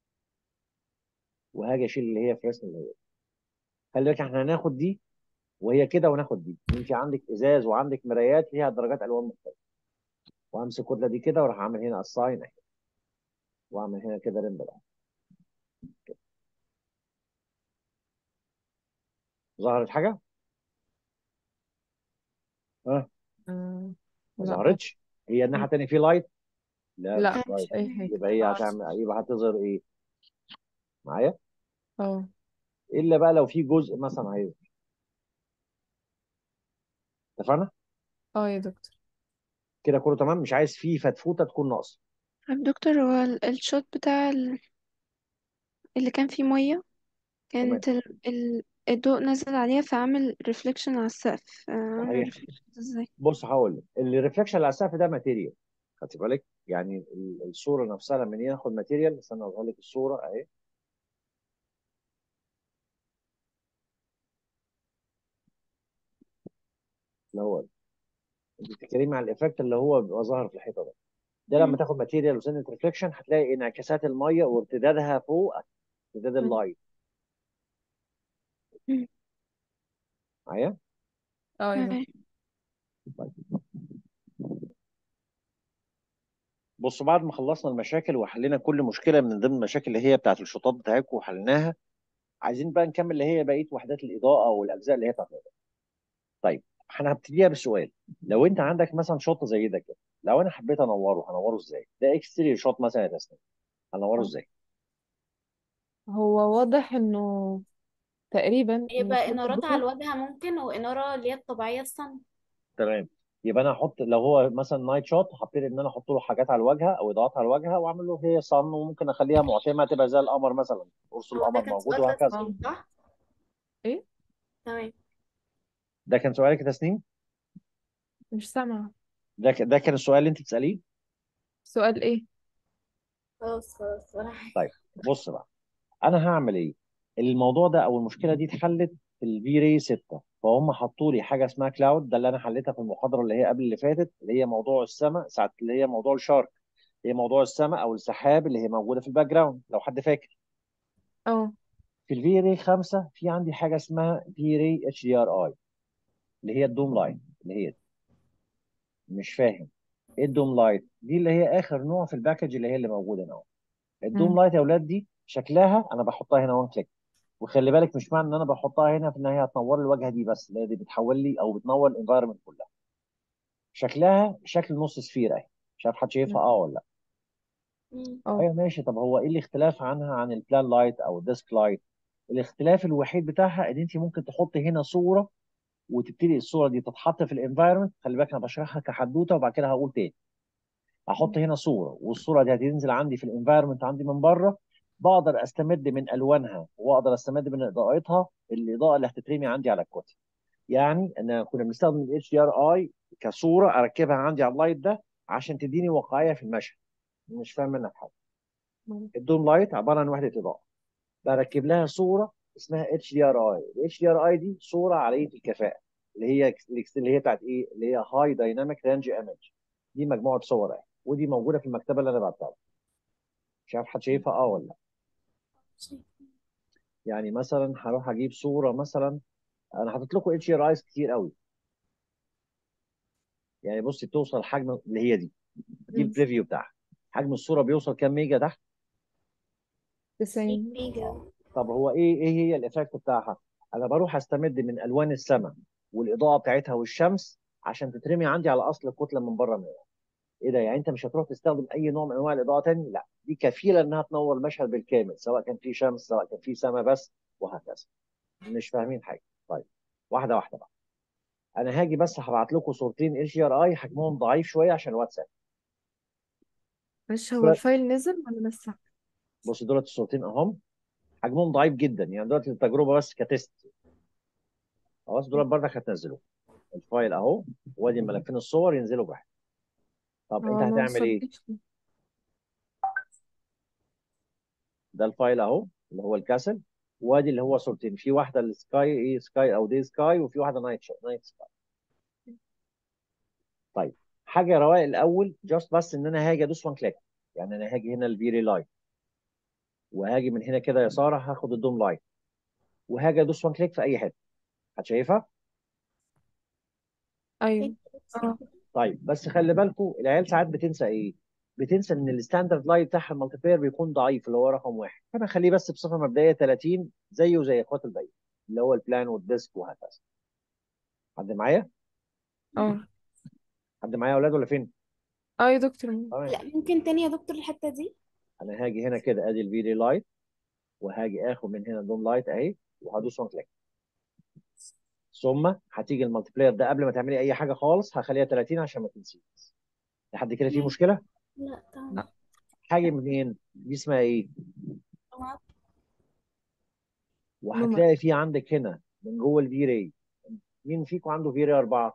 وهاجي اشيل اللي هي في رسم اللي هي خلي بالك احنا هناخد دي وهي كده وناخد دي انت عندك ازاز وعندك مرايات ليها درجات الوان مختلفه وامسك الكتله دي كده واروح اعمل هنا الساين اهي واعمل هنا كده ريمبل اهي ظهرت حاجه؟ ها آه. ما لا ظهرتش هي الناحيه الثانيه في لايت لا لا مش لايت مش أي حاجة يبقى هي هتعمل يبقى هتظهر ايه؟ معايا؟ اه الا بقى لو في جزء مثلا هيظهر اتفقنا؟ اه يا دكتور كده كله تمام مش عايز فيه فتفوته تكون ناقصه طب دكتور هو ال- الشوت بتاع ال- اللي كان فيه مية تمام كانت ال... ال... الضوء نزل عليها فعمل ريفليكشن على السقف آه، عمل صحيح ريفليكشن ازاي بص هقول لك الريفلكشن اللي على السقف ده ماتيريال خدت بالك يعني ال- الصوره نفسها لما نيجي ناخد ماتيريال استنى اظهر لك الصوره اهي اللي هو انت بتتكلمي على الايفكت اللي هو بيبقى ظاهر في الحيطه ده ده لما مم. تاخد ماتيريال وسنه ريفلكشن هتلاقي انعكاسات الميه وارتدادها فوق ارتداد مم. اللايت مم. معايا اه يا دكتور تمام طيب بصوا بعد ما خلصنا المشاكل وحلينا كل مشكله من ضمن المشاكل اللي هي بتاعت الشطات بتاعتكم وحليناها عايزين بقى نكمل اللي هي بقيه وحدات الاضاءه والاجزاء اللي هي بتاعت الإضاءة. طيب احنا هبتديها بالسؤال لو انت عندك مثلا شوط زي ده كده لو انا حبيت انوره هنوره ازاي ده اكستيريور شوت مثلا يا تسنيم هنوره اه ازاي هو واضح انه تقريبا يبقى المفروض إنارات على الضوء الواجهة ممكن وإنارة اللي هي الطبيعية الصن تمام يبقى انا احط لو هو مثلا نايت شوت هبتدي ان انا احط له حاجات على الواجهه او اضاءات على الواجهه واعمل له هي صن وممكن اخليها معتمه تبقى زي القمر مثلا قرص اه ده القمر كان موجود سؤال وهكذا اه تسليم صح؟ ايه تمام ده كان سؤالك يا تسنيم مش سامعة ده ك- ده كان السؤال اللي انت بتساليه سؤال ايه خلاص خلاص ولا حاجة طيب بص بقى انا هعمل ايه الموضوع ده او المشكله دي اتحلت في الفي ري 6 فهم حطوا لي حاجه اسمها كلاود ده اللي انا حليتها في المحاضره اللي هي قبل اللي فاتت اللي هي موضوع السماء ساعه اللي هي موضوع الشارك هي موضوع السماء او السحاب اللي هي موجوده في الباك جراوند لو حد فاكر اه في الفي ري 5 في عندي حاجه اسمها في ري اتش دي ار اي اللي هي الدوم لاين اللي هي دي. مش فاهم ايه الدوم لايت دي اللي هي اخر نوع في الباكج اللي هي اللي موجوده هنا الدوم مم. لايت يا اولاد دي شكلها انا بحطها هنا وان كليك وخلي بالك مش معنى ان انا بحطها هنا في ان هي هتنور لي الواجهه دي بس لا دي بتحول لي او بتنور الانفايرمنت كلها شكلها شكل نص سفير اهي مش عارف حد شايفها اه ولا لا مم. اه ايوه ماشي طب هو ايه الاختلاف عنها عن البلان لايت او الديسك لايت الاختلاف الوحيد بتاعها ان انت ممكن تحطي هنا صوره وتبتدي الصوره دي تتحط في الانفايرمنت خلي بالك انا بشرحها كحدوته وبعد كده هقول تاني احط هنا صوره والصوره دي هتنزل عندي في الانفايرمنت عندي من بره بقدر استمد من الوانها واقدر استمد من اضاءتها الاضاءه اللي هتترمي عندي على الكتل يعني ان كنا بنستخدم الاتش دي ار اي كصوره اركبها عندي على اللايت ده عشان تديني واقعيه في المشهد مش فاهم منك حاجه مم. الدوم لايت عباره عن وحده اضاءه بركب لها صوره اسمها اتش دي ار اي الاتش دي ار اي دي صوره عاليه الكفاءه اللي هي اللي هي بتاعت ايه اللي هي هاي دايناميك رينج ايمج دي مجموعه صور اهي ودي موجوده في المكتبه اللي انا بعتها مش عارف حد شايفها اه ولا لا يعني مثلا هروح اجيب صوره مثلا انا حاطط لكم اتش ار ايز كتير قوي يعني بصي بتوصل حجم اللي هي دي دي مم. البريفيو بتاعها حجم الصوره بيوصل كام ميجا تحت 100 تسعين ميجا طب هو ايه ايه هي الايفكت بتاعها انا بروح استمد من الوان السماء والاضاءه بتاعتها والشمس عشان تترمي عندي على اصل الكتله من بره منها ايه ده يعني انت مش هتروح تستخدم اي نوع من انواع الاضاءه تاني لا دي كفيله انها تنور المشهد بالكامل سواء كان في شمس سواء كان في سماء بس وهكذا مش فاهمين حاجه طيب واحده واحده بقى انا هاجي بس هبعت لكم صورتين اتش دي ار اي حجمهم ضعيف شويه عشان الواتساب مش هو دولت الفايل نزل ولا لسه بص دولت الصورتين اهم حجمهم ضعيف جدا يعني دلوقتي التجربه بس كتست خلاص دول برضك هتنزلوا الفايل اهو وادي ملفين الصور ينزلوا براحتك طب انت هو ما هتعمل ايه وصلتش ده الفايل اهو اللي هو الكاسل وادي اللي هو صورتين في واحده السكاي ايه سكاي او دي سكاي وفي واحده نايت شو نايت سكاي طيب حاجه رواق الاول جاست بس ان انا هاجي ادوس وان كليك يعني انا هاجي هنا الفيري لايت وهاجي من هنا كده يسار هاخد الدوم لايت وهاجي ادوس وان كليك في اي حته هتشايفها ايوه اه طيب بس خلي بالكم العيال ساعات بتنسى ايه بتنسى ان الستاندرد لايت بتاعها المالتي بلاير بيكون ضعيف اللي هو رقم واحد فانا اخليه بس بصفه مبدئيه 30 زيه زي اخواته الباقيين اللي هو البلان والديسك وهكذا حد معايا اه حد معايا يا اولاد ولا فين اه يا دكتور تمام لا ممكن تاني يا دكتور الحتة دي انا هاجي هنا كده ادي الفيري لايت وهاجي اخد من هنا دوم لايت اهي وهدوس وان كليك ثم هتيجي المالتي بلاير ده قبل ما تعملي اي حاجه خالص هخليها 30 عشان ما تنسيش لحد كده في مشكله لا تمام لا حاجه منين دي اسمها ايه تمام. نمر وهتلاقي في عندك هنا من جوه الفي راي مين فيكم عنده في راي 4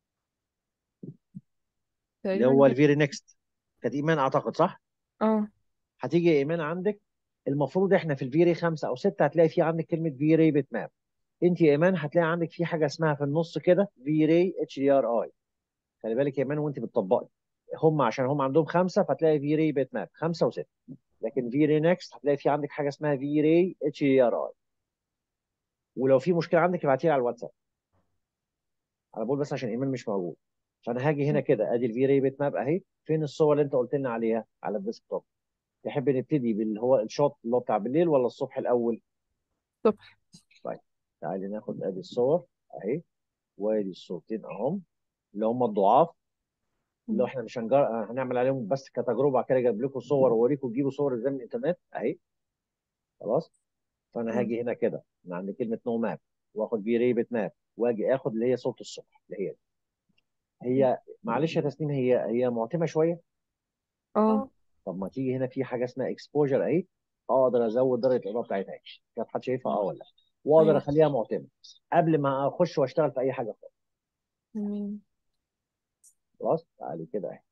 اللي تقريبا هو كده الفيري نيكست كانت ايمان اعتقد صح اه هتيجي يا ايمان عندك المفروض احنا في الفيري خمسة او ستة هتلاقي في عندك كلمه فيري بيت ماب انت يا ايمان هتلاقي عندك في حاجه اسمها في النص كده فيري اتش دي ار اي خلي بالك يا ايمان وانت بتطبقي هم عشان هم عندهم خمسه فتلاقي فيري بيت ماب خمسه وسته لكن فيري نيكست هتلاقي في عندك حاجه اسمها فيري اتش دي ار اي ولو في مشكله عندك ابعتيها على الواتساب انا بقول بس عشان ايمان مش موجود فانا هاجي هنا كده ادي الفيري بيت ماب اهي فين الصور اللي انت قلت لنا عليها على الديسك توب تحب نبتدي باللي هو الشوت اللي هو بتاع بالليل ولا الصبح الاول الصبح طيب تعالي ناخد ادي الصور اهي وادي الصورتين اهم اللي هم الضعاف اللي مم. احنا مش هنجر... هنعمل عليهم بس كتجربه بعد كده جايب لكم صور واوريكم تجيبوا صور ازاي من الانترنت اهي خلاص فانا مم. هاجي هنا كده من عند كلمه نو ماب واخد بي ريبت ماب واجي اخد اللي هي صوره الصبح اللي هي دي. هي معلش يا تسنيم هي هي معتمه شويه اه اه طب ما تيجي هنا في حاجه اسمها اكسبوجر اهي اقدر ازود درجه الاضاءه بتاعتها اهي كانت حد شايفها اه ولا لا واقدر ايوه اخليها معتمه قبل ما اخش واشتغل في اي حاجه خالص تمام خلاص تعالي كده اهي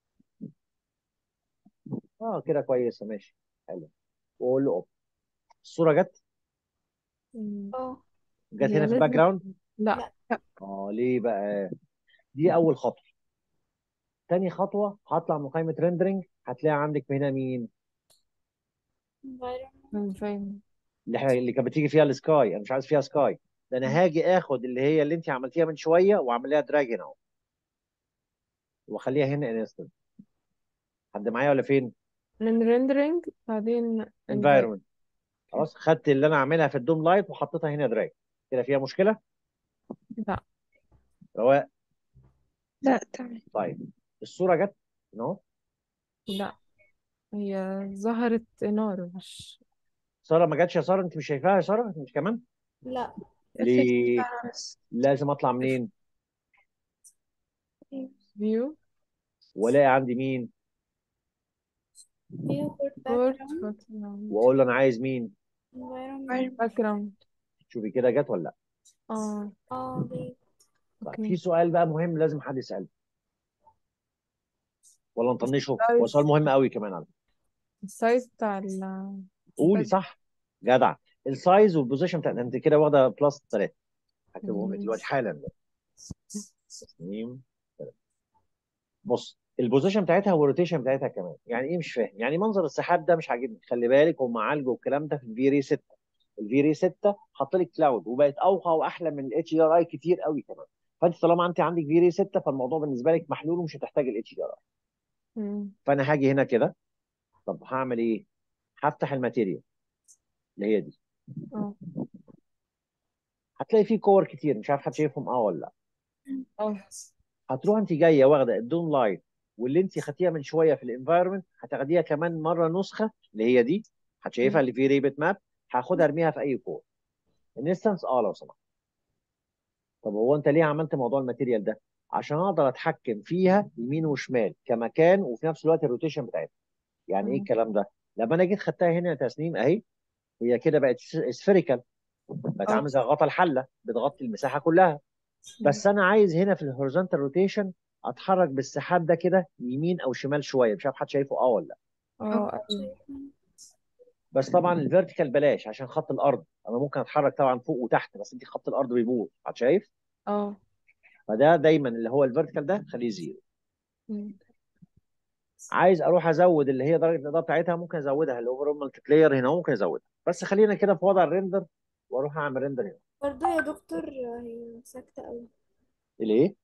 اه كده كويسه ماشي حلو واقول له اوب الصوره جت مم. اه جت هي هنا في الباك لازم جراوند لا لا اه ليه بقى دي اول خطوه تاني خطوه هطلع من قائمه ريندرنج هتلاقي عندك هنا مين environment. مم، فاهم اللي احنا اللي كانت بتيجي فيها السكاي انا مش عايز فيها سكاي ده انا هاجي اخد اللي هي اللي انت عملتيها من شويه واعملها دراج هنا اهو واخليها هنا انستنت حد معايا ولا فين من rendering بعدين environment انفايرمنت خلاص خدت اللي انا عاملها في الدوم لايت وحطيتها هنا دراج كده فيها مشكله لا رواق لا تمام طيب الصوره جت اهو لا هي ظهرت نار مش ساره ما جاتش يا ساره انت مش شايفاها يا ساره انت مش كمان لا الفكرة ليه بتاعها بس لازم اطلع منين view والاقي عندي مين view for port background background واقول له انا عايز مين environment background شوفي كده جت ولا لا اه اه ليه طيب في اوكي سؤال بقى مهم لازم حد يساله ولا نطنشه هو السايز سؤال مهم قوي كمان على فكرة. السايز بتاع ال قولي الباك صح جدع السايز والبوزيشن بتاع انت كده واخده بلس 3 هكتبهم لك دلوقتي حالا تصميم ثلاثة. بص البوزيشن بتاعتها والروتيشن بتاعتها كمان يعني ايه مش فاهم يعني منظر السحاب ده مش عاجبني خلي بالك هم عالجوا الكلام ده في الفي ري 6 الفي ري 6 حط لك كلاود وبقت اوقع واحلى من الاتش دي ار اي كتير قوي كمان فانت طالما انت عندك في ري 6 فالموضوع بالنسبه لك محلول ومش هتحتاج الاتش دي ار اي مم. فانا هاجي هنا كده طب هعمل ايه هفتح الماتيريال اللي هي دي اه هتلاقي فيه كور كتير مش عارف حد شايفهم اه ولا لا اه هتروح انت جايه واخده الدوم لايت واللي انت خدتيها من شويه في الانفايرمنت هتاخديها كمان مره نسخه اللي هي دي هتشايفها مم. اللي في ريبت ماب هاخدها ارميها في اي كور انستنس اه لو سمحت طب هو انت ليه عملت موضوع الماتيريال ده عشان اقدر اتحكم فيها يمين وشمال كمكان وفي نفس الوقت الروتيشن بتاعتها يعني ايه مم. الكلام ده لما انا جيت خدتها هنا يا تسنيم اهي هي كده بقت سفيريكال بقت اه عامله زي غطا الحله بتغطي المساحه كلها مم. بس انا عايز هنا في الهوريزونتال روتيشن اتحرك بالسحاب ده كده يمين او شمال شويه مش عارف حد شايفه اه ولا لا اه ايوه بس طبعا الفيرتيكال بلاش عشان خط الارض انا ممكن اتحرك طبعا فوق وتحت بس انت خط الارض بيبوظ حد شايف اه فده دايما اللي هو الفيرتيكال ده خليه زيرو مم. عايز اروح ازود اللي هي درجه الاضاءه بتاعتها ممكن ازودها الاوفر مالتي بلاير هنا ممكن ازودها بس خلينا كده في وضع الريندر واروح اعمل ريندر هنا برضو يا دكتور هي ساكتة أوي الايه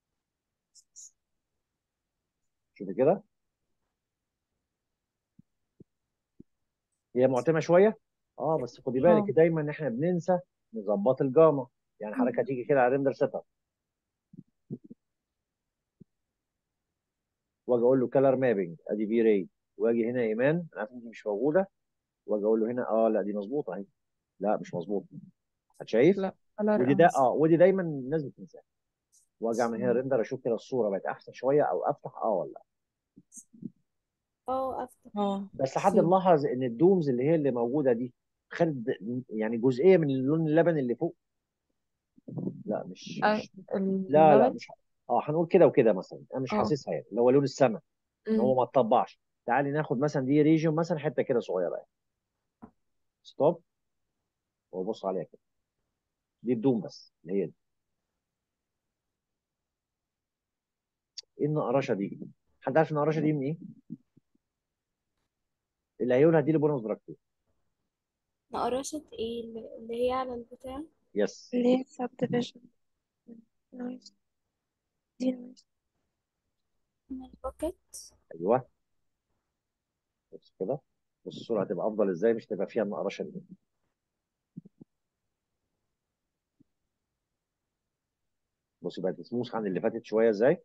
شوف كده هي معتمه شويه اه بس خدي بالك اه دايما ان احنا بننسى نظبط الجاما يعني حضرتك هتيجي كده على ريندر سيت اب واجي اقول له كلر مابنج ادي في راي واجي هنا ايمان انا عارف ان دي مش موجوده واجي اقول له هنا اه لا دي مظبوطه اهي لا مش مظبوطه هتشايف لا كلر ودي ده أنس اه ودي دايما الناس بتنساها واجي اعمل هنا مم. ريندر اشوف كده الصوره بقت احسن شويه او افتح اه ولا لا اه أفتح اه بس حد كتير ملاحظ ان الدومز اللي هي اللي موجوده دي خد يعني جزئيه من اللون اللبني اللي فوق لا مش آه، مش لا لا اللبن مش اه هنقول كده وكده مثلا انا مش اه حاسسها يعني اللي هو لون السما ان هو مم. ما اتطبعش تعالي ناخد مثلا دي ريجن مثلا حته كده صغيره يعني ستوب وبص عليها كده دي الدوم بس اللي هي دي ايه النقراشه دي حد عارف النقراشه دي من ايه اللي هيقولها دي لبونص درجتين نقرشة ايه اللي اللي هي على البتاع يس اللي هي subdivision noise دي noise من البوكيت ايوه بص كده بص الصوره هتبقى افضل ازاي مش تبقى فيها النقراشه دي بص بقت سموث عن اللي فاتت شويه ازاي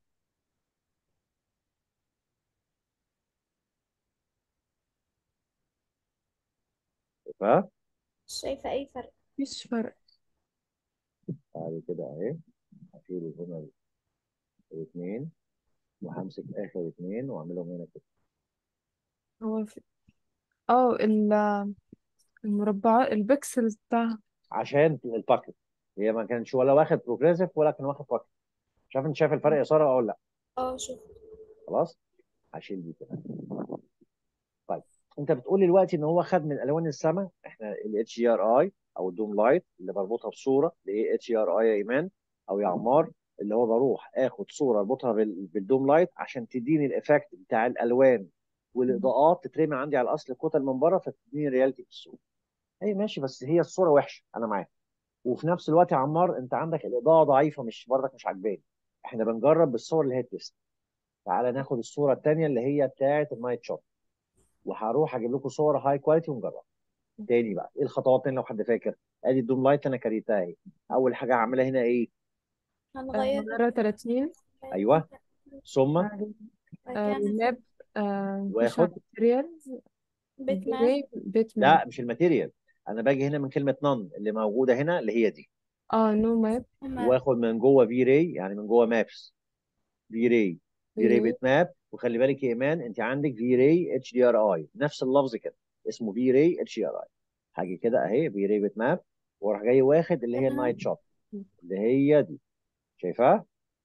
ف مش شايفة أي فرق مفيش فرق تعالي كده اهي هشيل هنا الاثنين وهمسك اخر اثنين واعملهم هنا كده هو في اه ال- المربعات البكسلز بتاعها عشان الباكت هي ما كانش ولا واخد بروجريسيف ولا كان واخد باكت مش عارف انت شايف الفرق يا ساره او لا اه شوف خلاص هشيل دي كده طيب انت بتقول لي دلوقتي ان هو خد من الوان السماء احنا الاتش اي ار اي او الدوم لايت اللي بربطها بصوره لايه اتش اي ار اي يا ايمان او يا عمار اللي هو بروح اخد صوره اربطها بال- بالدوم لايت عشان تديني الايفكت بتاع الالوان والاضاءات تترمي عندي على الاصل الكتل من بره فتديني رياليتي في الصوره اي ماشي بس هي الصوره وحشه انا معاك وفي نفس الوقت يا عمار انت عندك الاضاءه ضعيفه مش برضك مش عاجباني احنا بنجرب بالصور اللي هي تيست تعالى ناخد الصوره الثانيه اللي هي بتاعه النايت شوت وهروح اجيب لكم صور هاي كواليتي ونجرب تاني بقى ايه الخطوات تاني لو حد فاكر ادي الدوم لايت انا كريتها اهي اول حاجه هعملها هنا ايه هنغير غيرها 30 ايوه ثم بعد بعد آه، كده ننزل الماب آه، نخش واخد على الماتيريالز بيت ماب بلاي بيت ماب لا مش الماتيريال انا باجي هنا من كلمه نون اللي موجوده هنا اللي هي دي اه نو ماب ماب واخد من جوه في راي يعني من جوه مابس في راي في راي في بيت ماب وخلي بالك يا ايمان انت عندك في راي اتش دي ار اي نفس اللفظ كده اسمه في راي اتش دي ار اي هاجي كده اهي في راي بيت ماب واروح جاي واخد اللي هي النايت شوت اللي هي دي شايفاها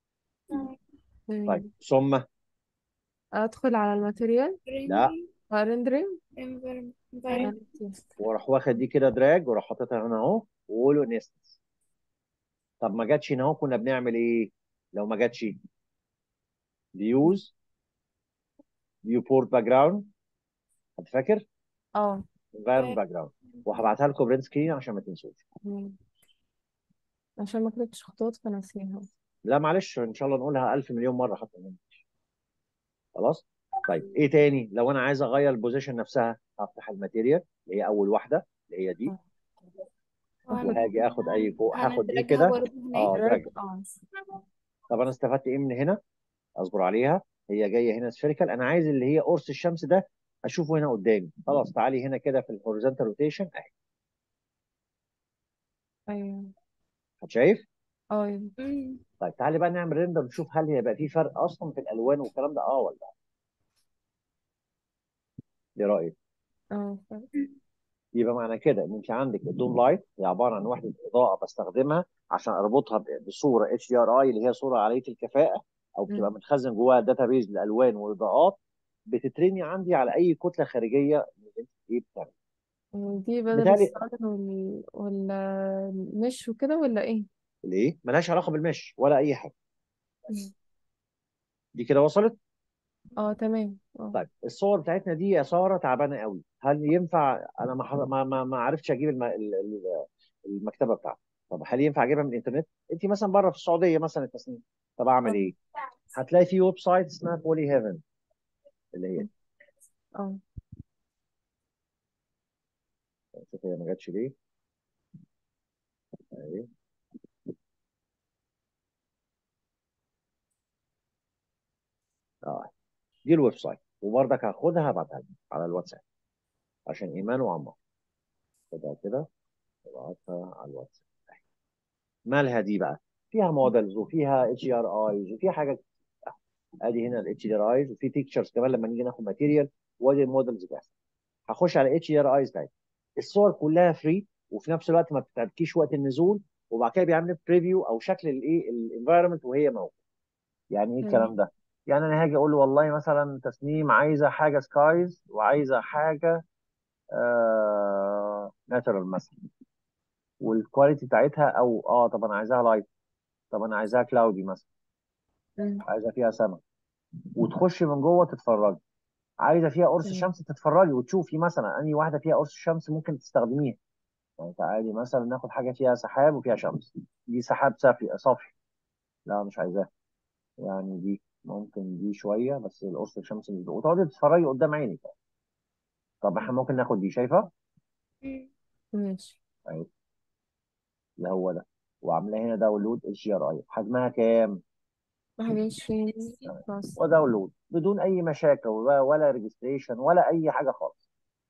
طيب ثم ادخل على الماتيريال لا ريندرينج واروح واخد دي كده دراج واروح حاططها هنا اهو واقوله نيست طب ما جاتش هنا اهو كنا بنعمل ايه لو ما جاتش فيوز فيو بورت باك جراوند هتفكر اه انفايرمنت باك جراوند وهبعتها لكم برنت سكرين عشان ما تنسوش مم. عشان ما كتبتش خطوات فناسيها لا معلش ان شاء الله نقولها ألف مليون مره حتى ما ننساش. خلاص طيب ايه تاني لو انا عايز اغير البوزيشن نفسها هفتح الماتيريال اللي هي اول واحده اللي هي دي وهاجي اخد اي فوق هاخد دي كده اه دراج دراج اه طب انا استفدت ايه من هنا اصبر عليها هي جايه هنا سفيريكال انا عايز اللي هي قرص الشمس ده اشوفه هنا قدامي خلاص تعالي هنا كده في الهوريزونتال روتيشن اهي ايوه شايف اه طيب تعالي بقى نعمل ريندر نشوف هل هيبقى في فرق اصلا في الالوان والكلام ده اه ولا لا ايه رايك اه يبقى معنى كده ان انت عندك الدوم لايت هي عباره عن وحده اضاءه بستخدمها عشان اربطها ب- بصوره اتش دي ار اي اللي هي صوره عاليه الكفاءه او بتبقى مم. متخزن جواها داتا بيز للالوان والاضاءات بتترمي عندي على اي كتله خارجيه من اللي انت ايه بتعمل دي بدل بالتالي الصن وال والمش وكده ولا ايه؟ ليه؟ ملهاش علاقه بالمش ولا اي حاجه مم. دي كده وصلت اه تمام اه طيب الصور بتاعتنا دي يا ساره تعبانه قوي هل ينفع انا ما حض- ما ما, ما عرفتش اجيب الم... ال- ال- المكتبه بتاعتي طب هل ينفع اجيبها من الانترنت انت مثلا بره في السعوديه مثلا التصنيف طب اعمل اه ايه هتلاقي في ويب سايت اسمها بولي هيفن اللي هي اه شوف هي ما جاتش ليه اهي اه دي الويب سايت وبرضك هاخدها هبعتها لك على الواتساب عشان ايمان وعمار خدها كده وابعتها على الواتساب مالها دي بقى فيها مودلز وفيها اتش ار ايز وفيها حاجه ادي هنا الاتش ار ايز وفي بيكتشرز كمان لما نيجي ناخد ماتيريال وادي المودلز جاهزه هخش على اتش ار ايز بتاعتي الصور كلها فري وفي نفس الوقت ما بتتعبكيش وقت النزول وبعد كده بيعمل لك بريفيو او شكل الايه الانفايرمنت وهي موجوده يعني ايه مم. الكلام ده يعني انا هاجي اقول له والله مثلا تسنيم عايزه حاجه سكايز وعايزه حاجه آه ناتشرال مثلا والكواليتي بتاعتها او اه طب انا عايزاها لايت طب انا عايزاها كلاودي مثلا مم. عايزه فيها سما وتخش من جوه تتفرجي عايزه فيها قرص تمام شمس تتفرجي وتشوفي مثلا انهي واحده فيها قرص شمس ممكن تستخدميها يعني تعالي مثلا ناخد حاجه فيها سحاب وفيها شمس دي سحاب صافي صافي لا مش عايزاها يعني دي ممكن دي شويه بس القرص الشمس مش وتقعدي تتفرجي قدام عينك طب احنا ممكن ناخد دي شايفه مم. ماشي اهي اللي هو ده وعامله هنا داونلود اتش ار اي حجمها كام واحد وعشرين بلس وداونلود بدون اي مشاكل ولا ولا ريجستريشن ولا اي حاجه خالص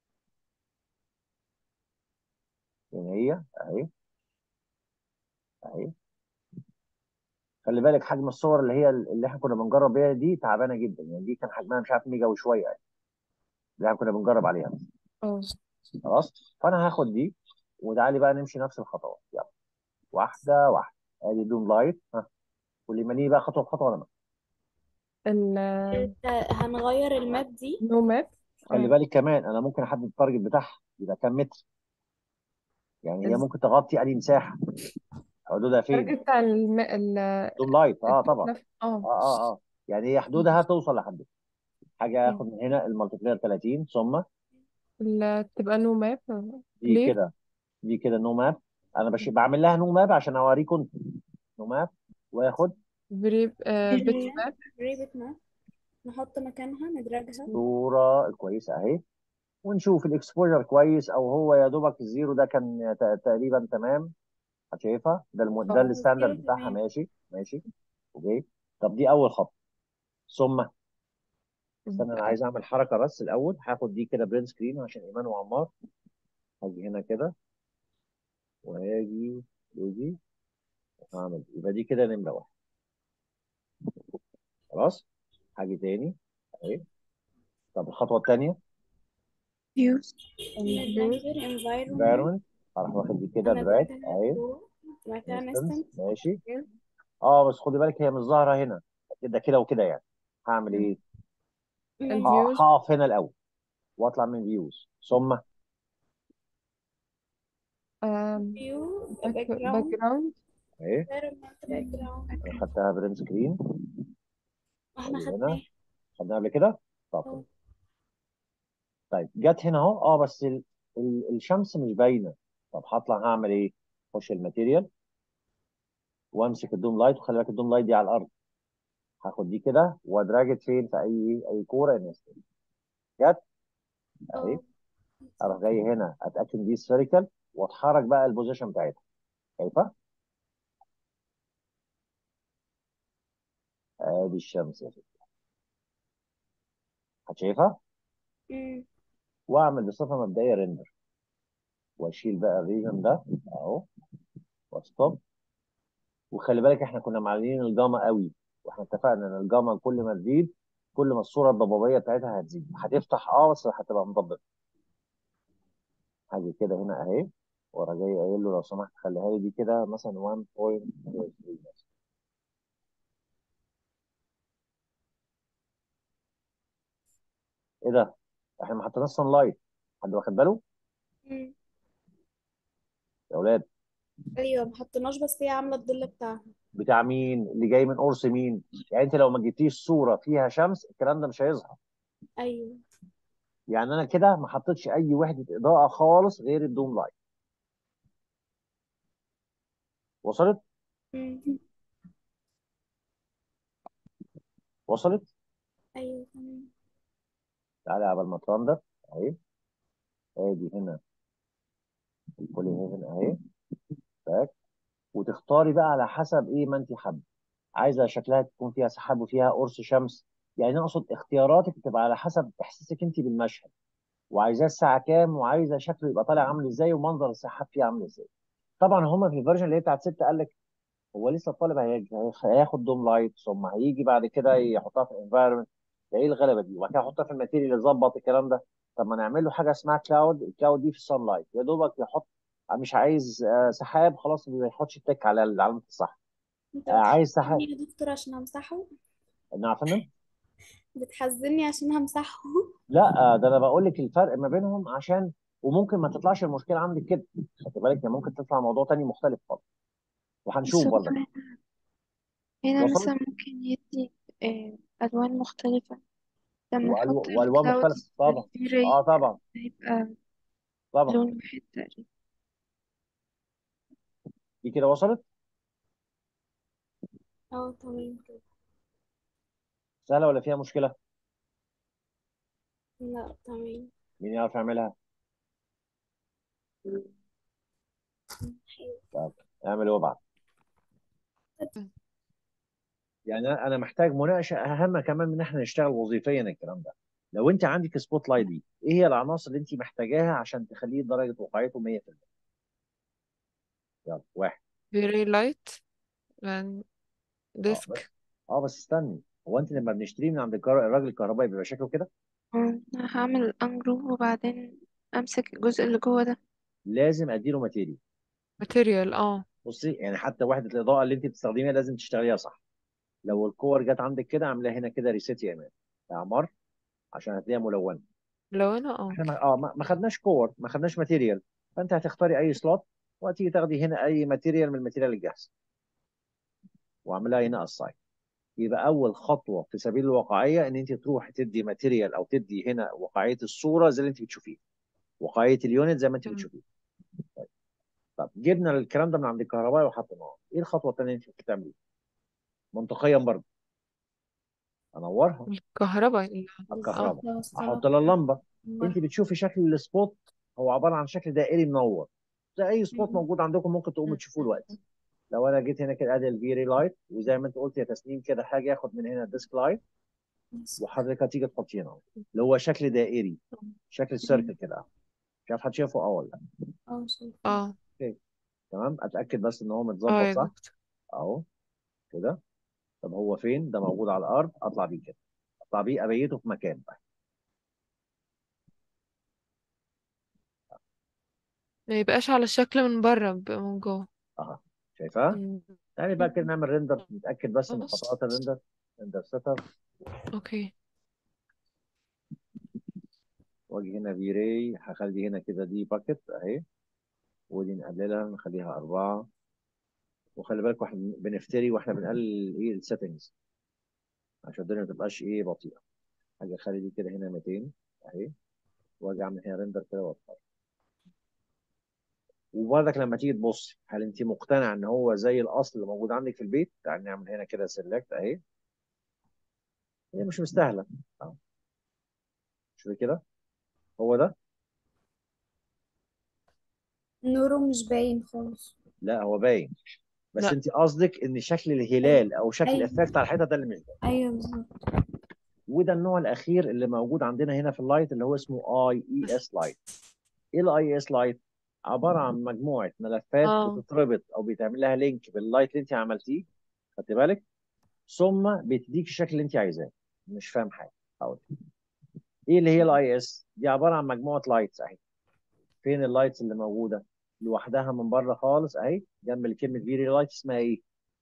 يعني هي اهي اهي خلي بالك حجم الصور اللي هي اللي احنا كنا بنجرب بيها دي تعبانه جدا يعني دي كان حجمها مش عارف ميجا وشويه يعني اللي احنا كنا بنجرب عليها اه خلاص فانا هاخد دي وتعالي بقى نمشي نفس الخطوات يلا واحده واحده ادي دون لايت ها واللي ماليه بقى خطوه بخطوه ولا ال آه، هنغير الماب دي نو ماب خلي اه بالك كمان انا ممكن احدد التارجت بتاعها يبقى كام متر يعني هي الز- ممكن تغطي اي مساحه حدودها فين الدرجة بتاع الم... ال دون لايت اه طبعا الكتلة اه اه اه اه يعني هي حدودها توصل لحد حاجه اه اخد من هنا المالتيبلاير 30 ثم ال- تبقى نو ماب دي كلير كده دي كده نو ماب انا بش... بعمل لها نو ماب عشان اوريكم انتوا نو ماب واخد بريب آه بيت هي ماب ريبت ماب نحط مكانها ندرجها الصوره الكويسه اهي ونشوف الاكسبوجر كويس او هو يا دوبك الزيرو ده كان ت- تقريبا تمام شايفها ده الم... ده اه اه الستاندرد زيرو بتاعها تمام ماشي ماشي اوكي طب دي اول خطوه ثم استنى انا عايز اعمل حركه بس الاول هاخد دي كده برين سكرين عشان ايمان وعمار هاجي هنا كده وهاجي ودي هعمل يبقى دي كده نمره واحد خلاص هاجي تاني اهي طب الخطوه الثانيه views الفيوز نذاكر environment environment هروح واخد دي كده دراج هندرجها اهي فوق بعد كده انستنس instance ماشي اه بس خدي بالك هي مش ظاهره هنا كده كده وكده يعني هعمل ايه؟ ه- الفيوز هقف هنا الاول واطلع من فيوز ثم view باك background جراوند اهي environment background انا خدتها برين سكرين واحنا ادي هنا خدناه خدناها قبل كده طب اه طيب جت هنا اهو اه بس ال... ال... الشمس مش باينه طب هطلع هعمل ايه؟ اخش الماتيريال وامسك الدوم لايت وخلي بالك الدوم لايت دي على الارض هاخد دي كده وادراجت فين في اي اي كوره انستنس جت اهي اه اروح جاي هنا اتاكد دي سفيريكال واتحرك بقى البوزيشن بتاعتها شايفه؟ ادي الشمس يا ستي هتشايفها؟ أمم. واعمل بصفه مبدئيه ريندر واشيل بقى الريجن ده اهو واستوب وخلي بالك احنا كنا معلنين الجاما قوي واحنا اتفقنا ان الجاما كل ما تزيد كل ما الصوره الضبابيه بتاعتها هتزيد هتفتح اه بس هتبقى مضبطه حاجه كده هنا اهي ورا جاي قايل له لو سمحت خليها لي دي كده مثلا 1.3 ايه ده؟ احنا ما حطيناش سان لايت حد واخد باله؟ أمم. يا اولاد ايوه ما حطيناش بس هي عامله الظل بتاعها بتاع مين اللي جاي من قرص مين يعني انت لو ما جبتيش صوره فيها شمس الكلام ده مش هيظهر ايوه يعني انا كده ما حطيتش اي وحده اضاءه خالص غير الدوم لايت وصلت مم. وصلت ايوه تمام تعالى قبل ما ترندر اهي ادي هنا البولي هيفن اهي باك وتختاري بقى على حسب ايه ما انت حابه عايزه شكلها تكون فيها سحاب وفيها قرص شمس يعني أنا اقصد اختياراتك تبقى على حسب احساسك انت بالمشهد وعايزاه الساعه كام وعايزه شكله يبقى طالع عامل ازاي ومنظر السحاب فيه عامل ازاي طبعا هما في الفيرجن اللي هي بتاعت 6 قال لك هو لسه الطالب هيجي هياخد دوم لايت ثم هيجي بعد كده يحطها في الانفايرمنت ده ايه الغلبه دي وبعد كده يحطها في الماتيريال يظبط الكلام ده طب ما نعمل له حاجه اسمها كلاود الكلاود دي في السان لايت يا دوبك يحط مش عايز آه، سحاب خلاص ما يحطش التك على علامه الصح انت آه، عايز سحاب بتحزني يا دكتور عشان امسحه نعم يا فندم بتحزني عشان همسحه لا آه، ده انا بقول لك الفرق ما بينهم عشان وممكن ما تطلعش المشكله عندك كده خدت بالك يعني ممكن تطلع موضوع تاني مختلف خالص وهنشوف بس هو برضه هنا هنا وصلت مثلا ممكن يدي آه، ألوان مختلفة لما وألو- نحط والوان مختلفه الكلاودز طبعا والفي اه طبعا هيبقى طبعا لون واحد تقريبا دي كده وصلت اه تمام كده سهله ولا فيها مشكله لا تمام مين يعرف يعملها حلو طب اعمل وابعت يعني انا أنا محتاج مناقشه اهم كمان من ان احنا نشتغل وظيفيا الكلام ده لو انت عندك سبوت لايت دي ايه هي العناصر اللي انت محتاجاها عشان تخليه درجه واقعيته 100% يلا واحد very light and اه بس disk اه بس استني هو انت لما بنشتريه من عند الكهر- الراجل الكهربائي بيبقى شكله كده آه، أنا هعمل أنجروف وبعدين أمسك الجزء اللي جوه ده لازم اديله ماتيريال material اه بصي يعني حتى وحده الاضاءه اللي انت بتستخدميها لازم تشتغليها صح لو الكور جت عندك كده اعملها هنا كده ريسيت يا ايمان يا عمار عشان هتلاقيها ملونه لو انا اه احنا ما اه ما ما خدناش كور ما خدناش ماتيريال فانت هتختاري اي سلوت وهتيجي تاخدي هنا اي ماتيريال من الماتيريال الجاهزه واعملها هنا الساين يبقى اول خطوه في سبيل الواقعيه ان انت تروحي تدي ماتيريال او تدي هنا واقعيه الصوره زي اللي انت بتشوفيها واقعيه اليونت زي ما انت مم. بتشوفيها طب جبنا الكلام ده من عند الكهربائي وحطيناه ايه الخطوه الثانيه اللي انت بتعمليها منطقيا برضه انورها الكهرباء ال- اه الكهرباء بالظبط احط لها اللمبه انت مرة. بتشوفي شكل السبوت هو عباره عن شكل دائري منور زي اي سبوت مم. موجود عندكم ممكن تقوموا تشوفوه دلوقتي لو انا جيت هنا كده ادي الفيري لايت وزي ما انت قلت يا تسنيم كده حاجه ياخد من هنا الديسك لايت بس. وحضرتك هتيجي تحطيه هنا اللي هو شكل دائري شكل السيركل كده أهو. مش عارف حد شايفه اه ولا لا اه شايفة اه اوكي تمام اتاكد بس ان هو اه متظبط يا صح دكتور اهو كده طب هو فين ده موجود على الارض اطلع بيه كده اطلع بيه ابيته في مكان بقى ما يبقاش على الشكل من بره بيبقى من جوه اها شايفاه مم. يعني بقى كده نعمل ريندر نتاكد بس من خلاص خطوات الريندر ريندر سيت اب اوكي واجي هنا في راي هخلي هنا كده دي باكت اهي ودي نقللها نخليها أربعة وخلي بالك واحنا بنفتري واحنا بنقلل ايه السيتنجز عشان الدنيا ما تبقاش ايه بطيئة حاجة اخلي دي كده هنا 200 اهي واجي اعمل هنا ريندر كده واطلع وبرضك لما تيجي تبص هل انت مقتنع ان هو زي الاصل اللي موجود عندك في البيت؟ تعالى نعمل هنا كده سيلكت اهي هي مش مستاهلة اهو شوفي كده هو ده نوره مش باين خالص لا هو باين بس لا انت قصدك ان شكل الهلال او شكل ايوه الافكت على الحيطه ده اللي مش باين ايوه بالظبط وده النوع الاخير اللي موجود عندنا هنا في اللايت اللي هو اسمه اي اي اس لايت ايه الاي اس لايت عباره عن مجموعه ملفات اه بتتربط او بيتعمل لها لينك باللايت اللي انت عملتيه خدت بالك ثم بتديك الشكل اللي انت عايزاه مش فاهم حاجه اقول ايه اللي هي الاي اس دي عباره عن مجموعه لايتس اهي فين اللايتس اللي موجوده لوحدها من بره خالص اهي جنب كلمه فيري لايت اسمها ايه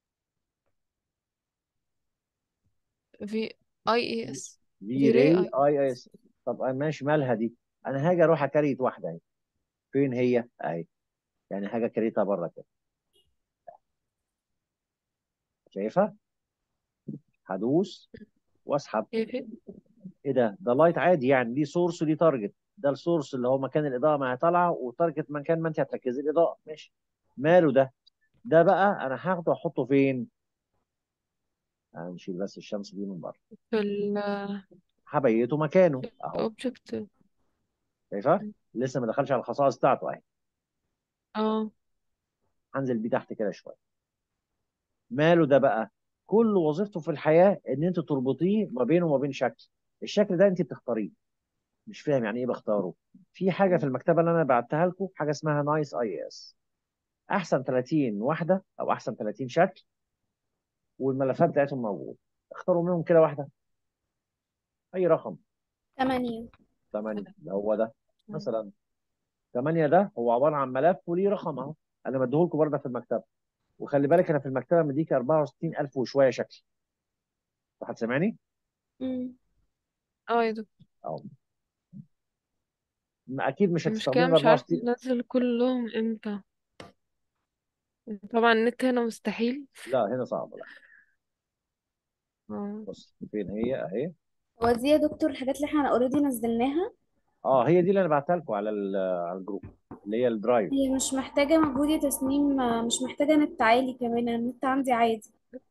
في اي اي اس في في راي راي اي اي اس طب أنا ماشي مالها دي انا هاجي اروح اكريت واحده اهي فين هي اهي يعني حاجه كريتها بره كده شايفها هدوس واسحب شايفة ايه ده ده لايت عادي يعني ليه سورس وليه تارجت ده السورس اللي هو مكان الاضاءه ما هي طالعه وتارجت مكان ما انت هتركزي الاضاءه ماشي ماله ده ده بقى انا هاخده احطه فين هنشيل بس الشمس دي من بره في ال هبيته مكانه اهو object شايفه لسه ما دخلش على الخصائص بتاعته اهي اه هنزل بيه تحت كده شويه ماله ده بقى كل وظيفته في الحياه ان انت تربطيه ما بينه وما بين شكل الشكل ده انت بتختاريه مش فاهم يعني ايه بختاره في حاجه في المكتبه اللي انا بعتها لكم حاجه اسمها نايس اي اس احسن 30 واحده او احسن 30 شكل والملفات بتاعتهم موجوده اختاروا منهم كده واحده اي رقم تمانية 8 ده هو ده مثلا 8 ده هو عباره عن ملف وليه رقم اهو انا مديهولكم برضه في المكتبه وخلي بالك انا في المكتبه مديك 64000 وشويه شكل هتسمعني؟ مم. اه يا دكتور اه ما اكيد مش المشكلة هتستخدمي مش عارفة 64 ننزل كلهم امتى طبعا النت هنا مستحيل لا هنا صعبه لا اه بص فين هي اهي هو دي يا دكتور الحاجات اللي احنا اوريدي نزلناها اه هي دي اللي انا بعتها لكم على ال- على الجروب اللي هي الدرايف هي مش محتاجة مجهود يا تسنيم آه، مش محتاجة نت عالي كمان أنا النت عندي عادي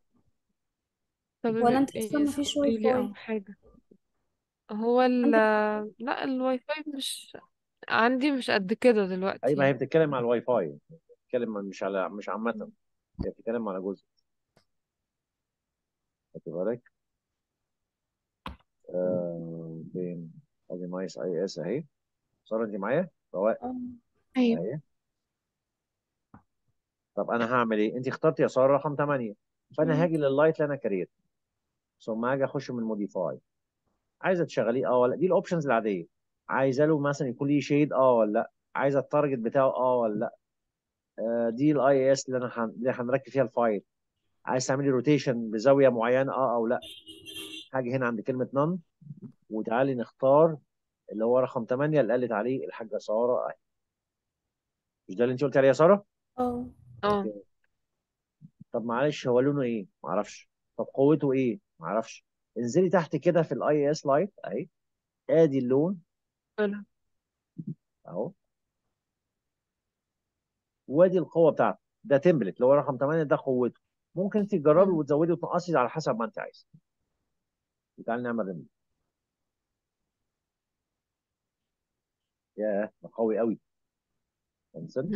طب ولا انت اصلا مفيش واي قولي فاي او حاجة هو ال عندك لا الواي فاي مش عندي مش قد كده اي ما دلوقتي هي بتتكلم على الواي فاي بتتكلم عن- مش على مش عامه هي بتتكلم على جزء خدت بالك آه فين ادي نايس اي اس اهي ساره انت معايا رواق اه ايوه اهي طب انا هعمل ايه انت اخترتي يا ساره رقم 8 فانا مم. هاجي لللايت اللي انا كريت ثم هاجي اخش من موديفاي عايزه تشغليه اه ولا دي الاوبشنز العاديه عايزه له مثلا يكون ليه شيد اه ولا لا عايزه التارجت بتاعه اه ولا لا آه دي الاي اس اللي انا هن- اللي هنركب فيها الفايل عايز تعملي روتيشن بزاويه معينه اه او لا هاجي هنا عند كلمه نون وتعالي نختار اللي هو رقم 8 اللي قالت عليه الحاجه ساره اهي مش ده اللي انت قلت عليه يا ساره؟ اه اه اوكي طب معلش هو لونه ايه؟ معرفش طب قوته ايه؟ معرفش انزلي تحت كده في الاي اس لايت اهي ادي اللون حلو. اهو وادي القوه بتاعته ده تمبلت اللي هو رقم 8 ده قوته ممكن انت تجربي مم. وتزودي وتنقصي على حسب ما انت عايز تعالي نعمل ريمي ياه ده قوي قوي كنسل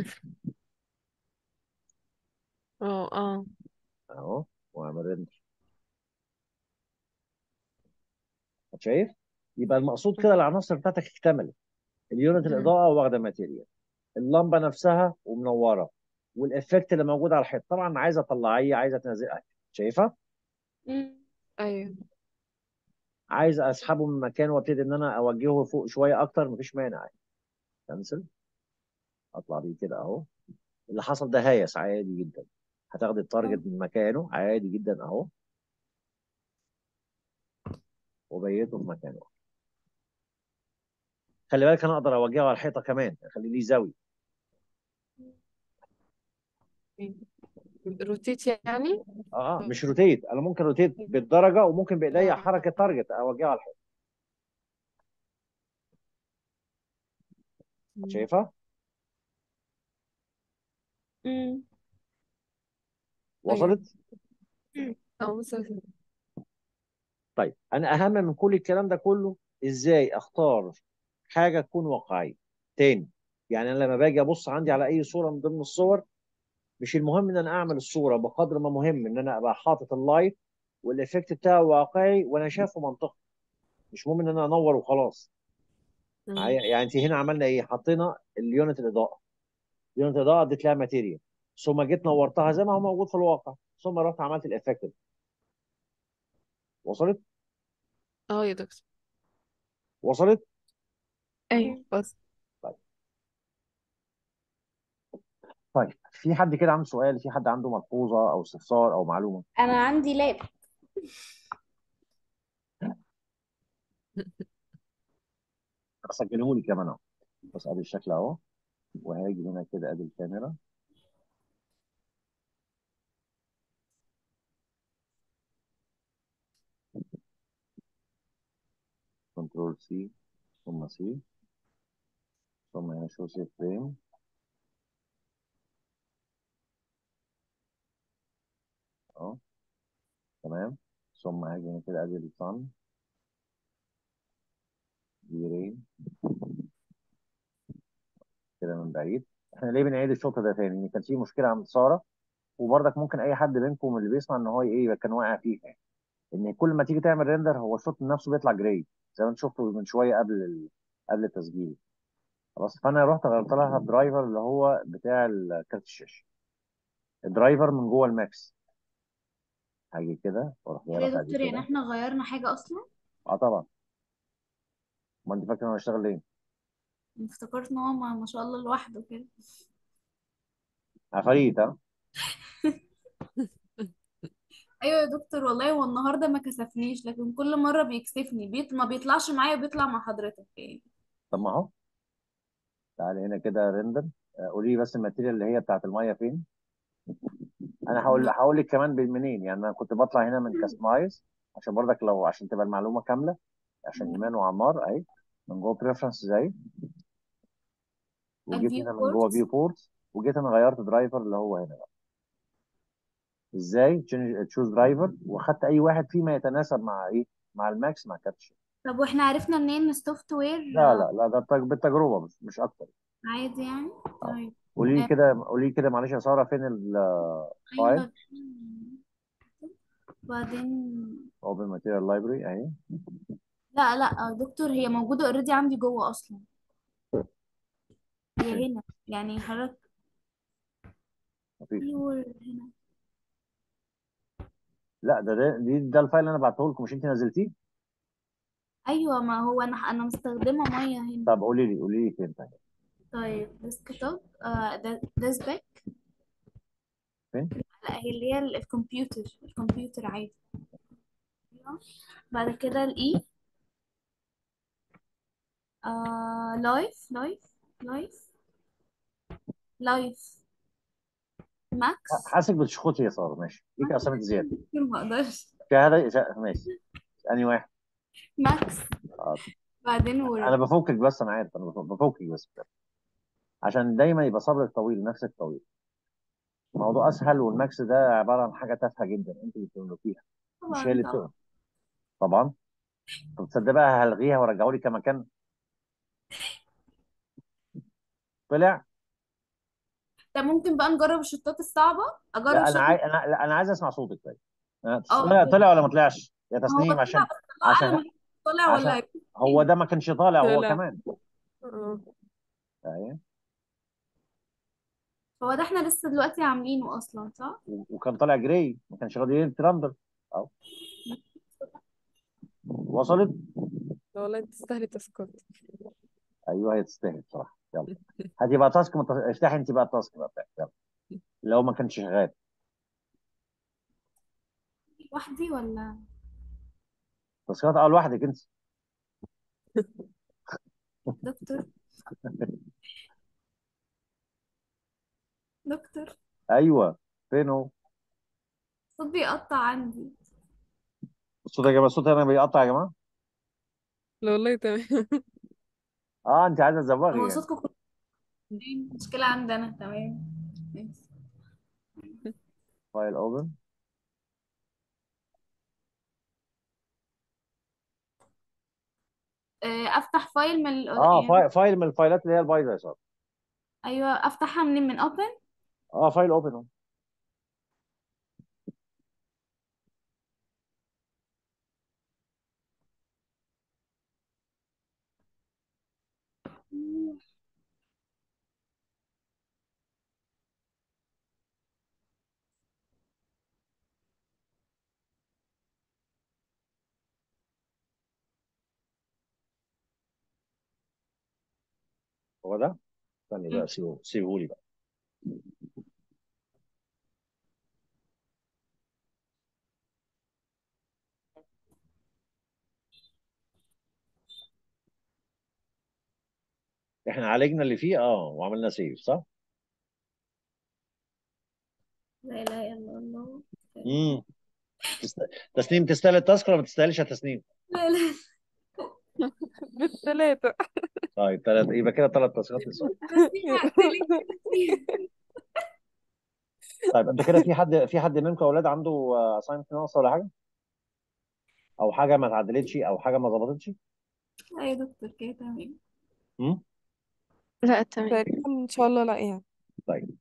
اه اه اهو واعمل ريمي شايف يبقى المقصود كده العناصر بتاعتك اكتملت اليونت مم. الاضاءه واخده ماتيريال اللمبه نفسها ومنوره والافكت اللي موجود على الحيط طبعا عايزه تطلعيه عايزه تنزلها شايفه مم. ايوه عايز اسحبه من مكانه وابتدي ان انا اوجهه فوق شويه اكتر مفيش مانع كنسل اطلع بيه كده اهو اللي حصل ده هيس عادي جدا هتاخد اه التارجت من مكانه عادي جدا اهو وبيته في مكانه خلي بالك انا اقدر اوجهه على الحيطه كمان اخلي ليه زاويه روتيت يعني اه مش روتيت انا ممكن روتيت بالدرجه وممكن بايديا اه حركه تارجت اوجهه على الحيطه مم. شايفها مم. ايوه وصلت اه مثلا طيب انا اهم من كل الكلام ده كله ازاي اختار حاجه تكون واقعيه تاني يعني انا لما باجي ابص عندي على اي صوره من ضمن الصور مش المهم ان انا اعمل الصوره بقدر ما مهم ان انا ابقى حاطط اللايت والافكت بتاعه واقعي وانا شايفه منطقي مش مهم ان انا انور وخلاص معايا مم. يعني انت هنا عملنا ايه حطينا اليونت الاضاءه يونت الاضاءه اديت لها ماتيريال ثم جيت نورتها زي ما هو موجود في الواقع ثم رحت عملت الافكت ده. وصلت اه يا دكتور وصلت ايوه بس طيب طيب في حد كده عنده سؤال في حد عنده ملحوظه او استفسار او معلومه انا عندي لاب سجله لي كمان اهو بس ادي الشكل اهو وهاجي هنا كده ادي الكاميرا كنترول سي ثم سي ثم هنا شو سي فريم اه تمام ثم هاجي هنا كده ادي الصن دي ري كده من بعيد احنا ليه بنعيد الشوط ده تاني؟ ان كان في مشكله عند ساره وبرضك ممكن اي حد منكم اللي بيسمع ان هو ايه كان واقع فيها ان كل ما تيجي تعمل ريندر هو الشوط نفسه بيطلع جراي زي ما انت شفته من شويه قبل ال... قبل التسجيل خلاص فانا رحت غيرت لها الدرايفر اللي هو بتاع ال- كارت الشاشه الدرايفر من جوه الماكس هاجي كده واروح جاي يا رافع دي دكتور يعني كده احنا غيرنا حاجة اصلا اه طبعا ما انت فاكر انا هشتغل ليه؟ افتكرت ان هو ما ما شاء الله لوحده كده عفاريت ها ايوه يا دكتور والله هو النهارده ما كسفنيش لكن كل مرة بيكسفني بيط... ما بيطلعش معايا بيطلع مع حضرتك يعني طب ما اهو تعالى هنا كده ريندر آه، قولي لي بس الماتيريال اللي هي بتاعت الميه فين انا هقول هقول لك كمان بال- منين يعني انا كنت بطلع هنا من كاستمايز عشان برضك لو عشان تبقى المعلومه كامله عشان ايمان وعمار اهي من جوه بريفرنس اهي وجيت الفيو هنا من جوه بورت فيو بورت وجيت انا غيرت درايفر اللي هو هنا بقى ازاي تشوز درايفر واخدت اي واحد فيما يتناسب مع ايه مع الماكس مع كاتش طب واحنا عرفنا منين ان السوفت وير لا لا لا ده بتج- بالتجربه مش مش اكتر عادي يعني طيب قولي لي آه، كده قولي لي كده معلش يا ساره فين الفايل ايوه وبعدين اوبن ماتيريال لايبرري اهي لا لا يا دكتور هي موجودة اوريدي عندي جوه اصلا هي فين هنا يعني حضرتك مفيش ايوه هنا لا ده ده دي ده الفايل اللي انا بعته لكم مش انت نزلتيه ايوه ما هو انا انا مستخدمة مية هنا طب قولي لي قولي لي فين طيب طيب ديسكتوب آه ده ديسباك فين لا هي اللي هي ال- الكمبيوتر الكمبيوتر عادي أيوة. بعد كده الاي آه لايف لايف لايف لايف ماكس حاسك بتشخطي يا ساره ماشي ليك اسامي زياده ما اقدرش شهاده شا- ماشي انهي واحد ماكس آه. بعدين انا وورد بفكك بس انا عارف انا بف- بفكك بس عشان دايما يبقى صبرك طويل نفسك طويل الموضوع اسهل والماكس ده عباره عن حاجه تافهه جدا انت اللي بتملكيها مش هي طبعا اللي طبعا بتبقى طبعا طب تصدق بقى هلغيها وارجعوا لي كما كان طلع طب ممكن بقى نجرب الشطات الصعبة اجرب لا انا الشوط عاي... انا لا انا عايز اسمع صوتك طيب أنا- اه طلع طلع ولا ما طلعش يا ما هو تسنيم طلع عشان بس الله عشان اعلم طلع ولا عشان هو ده ما كانش طالع هو طلع كمان اه أيوة. هو ده احنا لسه دلوقتي عاملينه اصلا صح؟ و- وكان طالع جراي ما كانش راضي يترندر اهو وصلت والله انت تستاهلي تسكت ايوه هي تستاهل بصراحه يلا هاتي بقى تاسك مت... افتحي انت بقى التاسك بقى بتاعك يلا لو ما كانش شغال لوحدي ولا تاسكات اه لوحدك انت دكتور دكتور ايوه فين هو صوت بيقطع عندي الصوت يا جماعه الصوت هنا بيقطع يا جماعه لا والله تمام اه انت عايزه تزوغي هو يعني صوتكم كله مشكلة عندنا تمام ماشي. فايل اوبن آه، افتح فايل من ال... اه يعني فايل, فايل من الفايلات اللي هي البايظه يا صاحبي ايوه افتحها منين من اوبن اه فايل اوبن اهو هو ده استني بقى سيبه سيبه لي بقى احنا عالجنا اللي فيه اه وعملنا سيف صح؟ لا اله الا الله امم تست... تسنيم تستاهل التاسك ولا ما تستاهلش يا تسنيم؟ لا لا بالثلاثة طيب ثلاث يبقى كده ثلاث تاسكات للصبح بس في حقتين طيب انت كده في حد في حد منكم يا اولاد عنده اساينمنت ناقص ولا حاجه او حاجه ما اتعدلتش او حاجه ما ظبطتش اه يا دكتور كده تمام امم لا تمام تقريبا ان شاء الله لا يعني طيب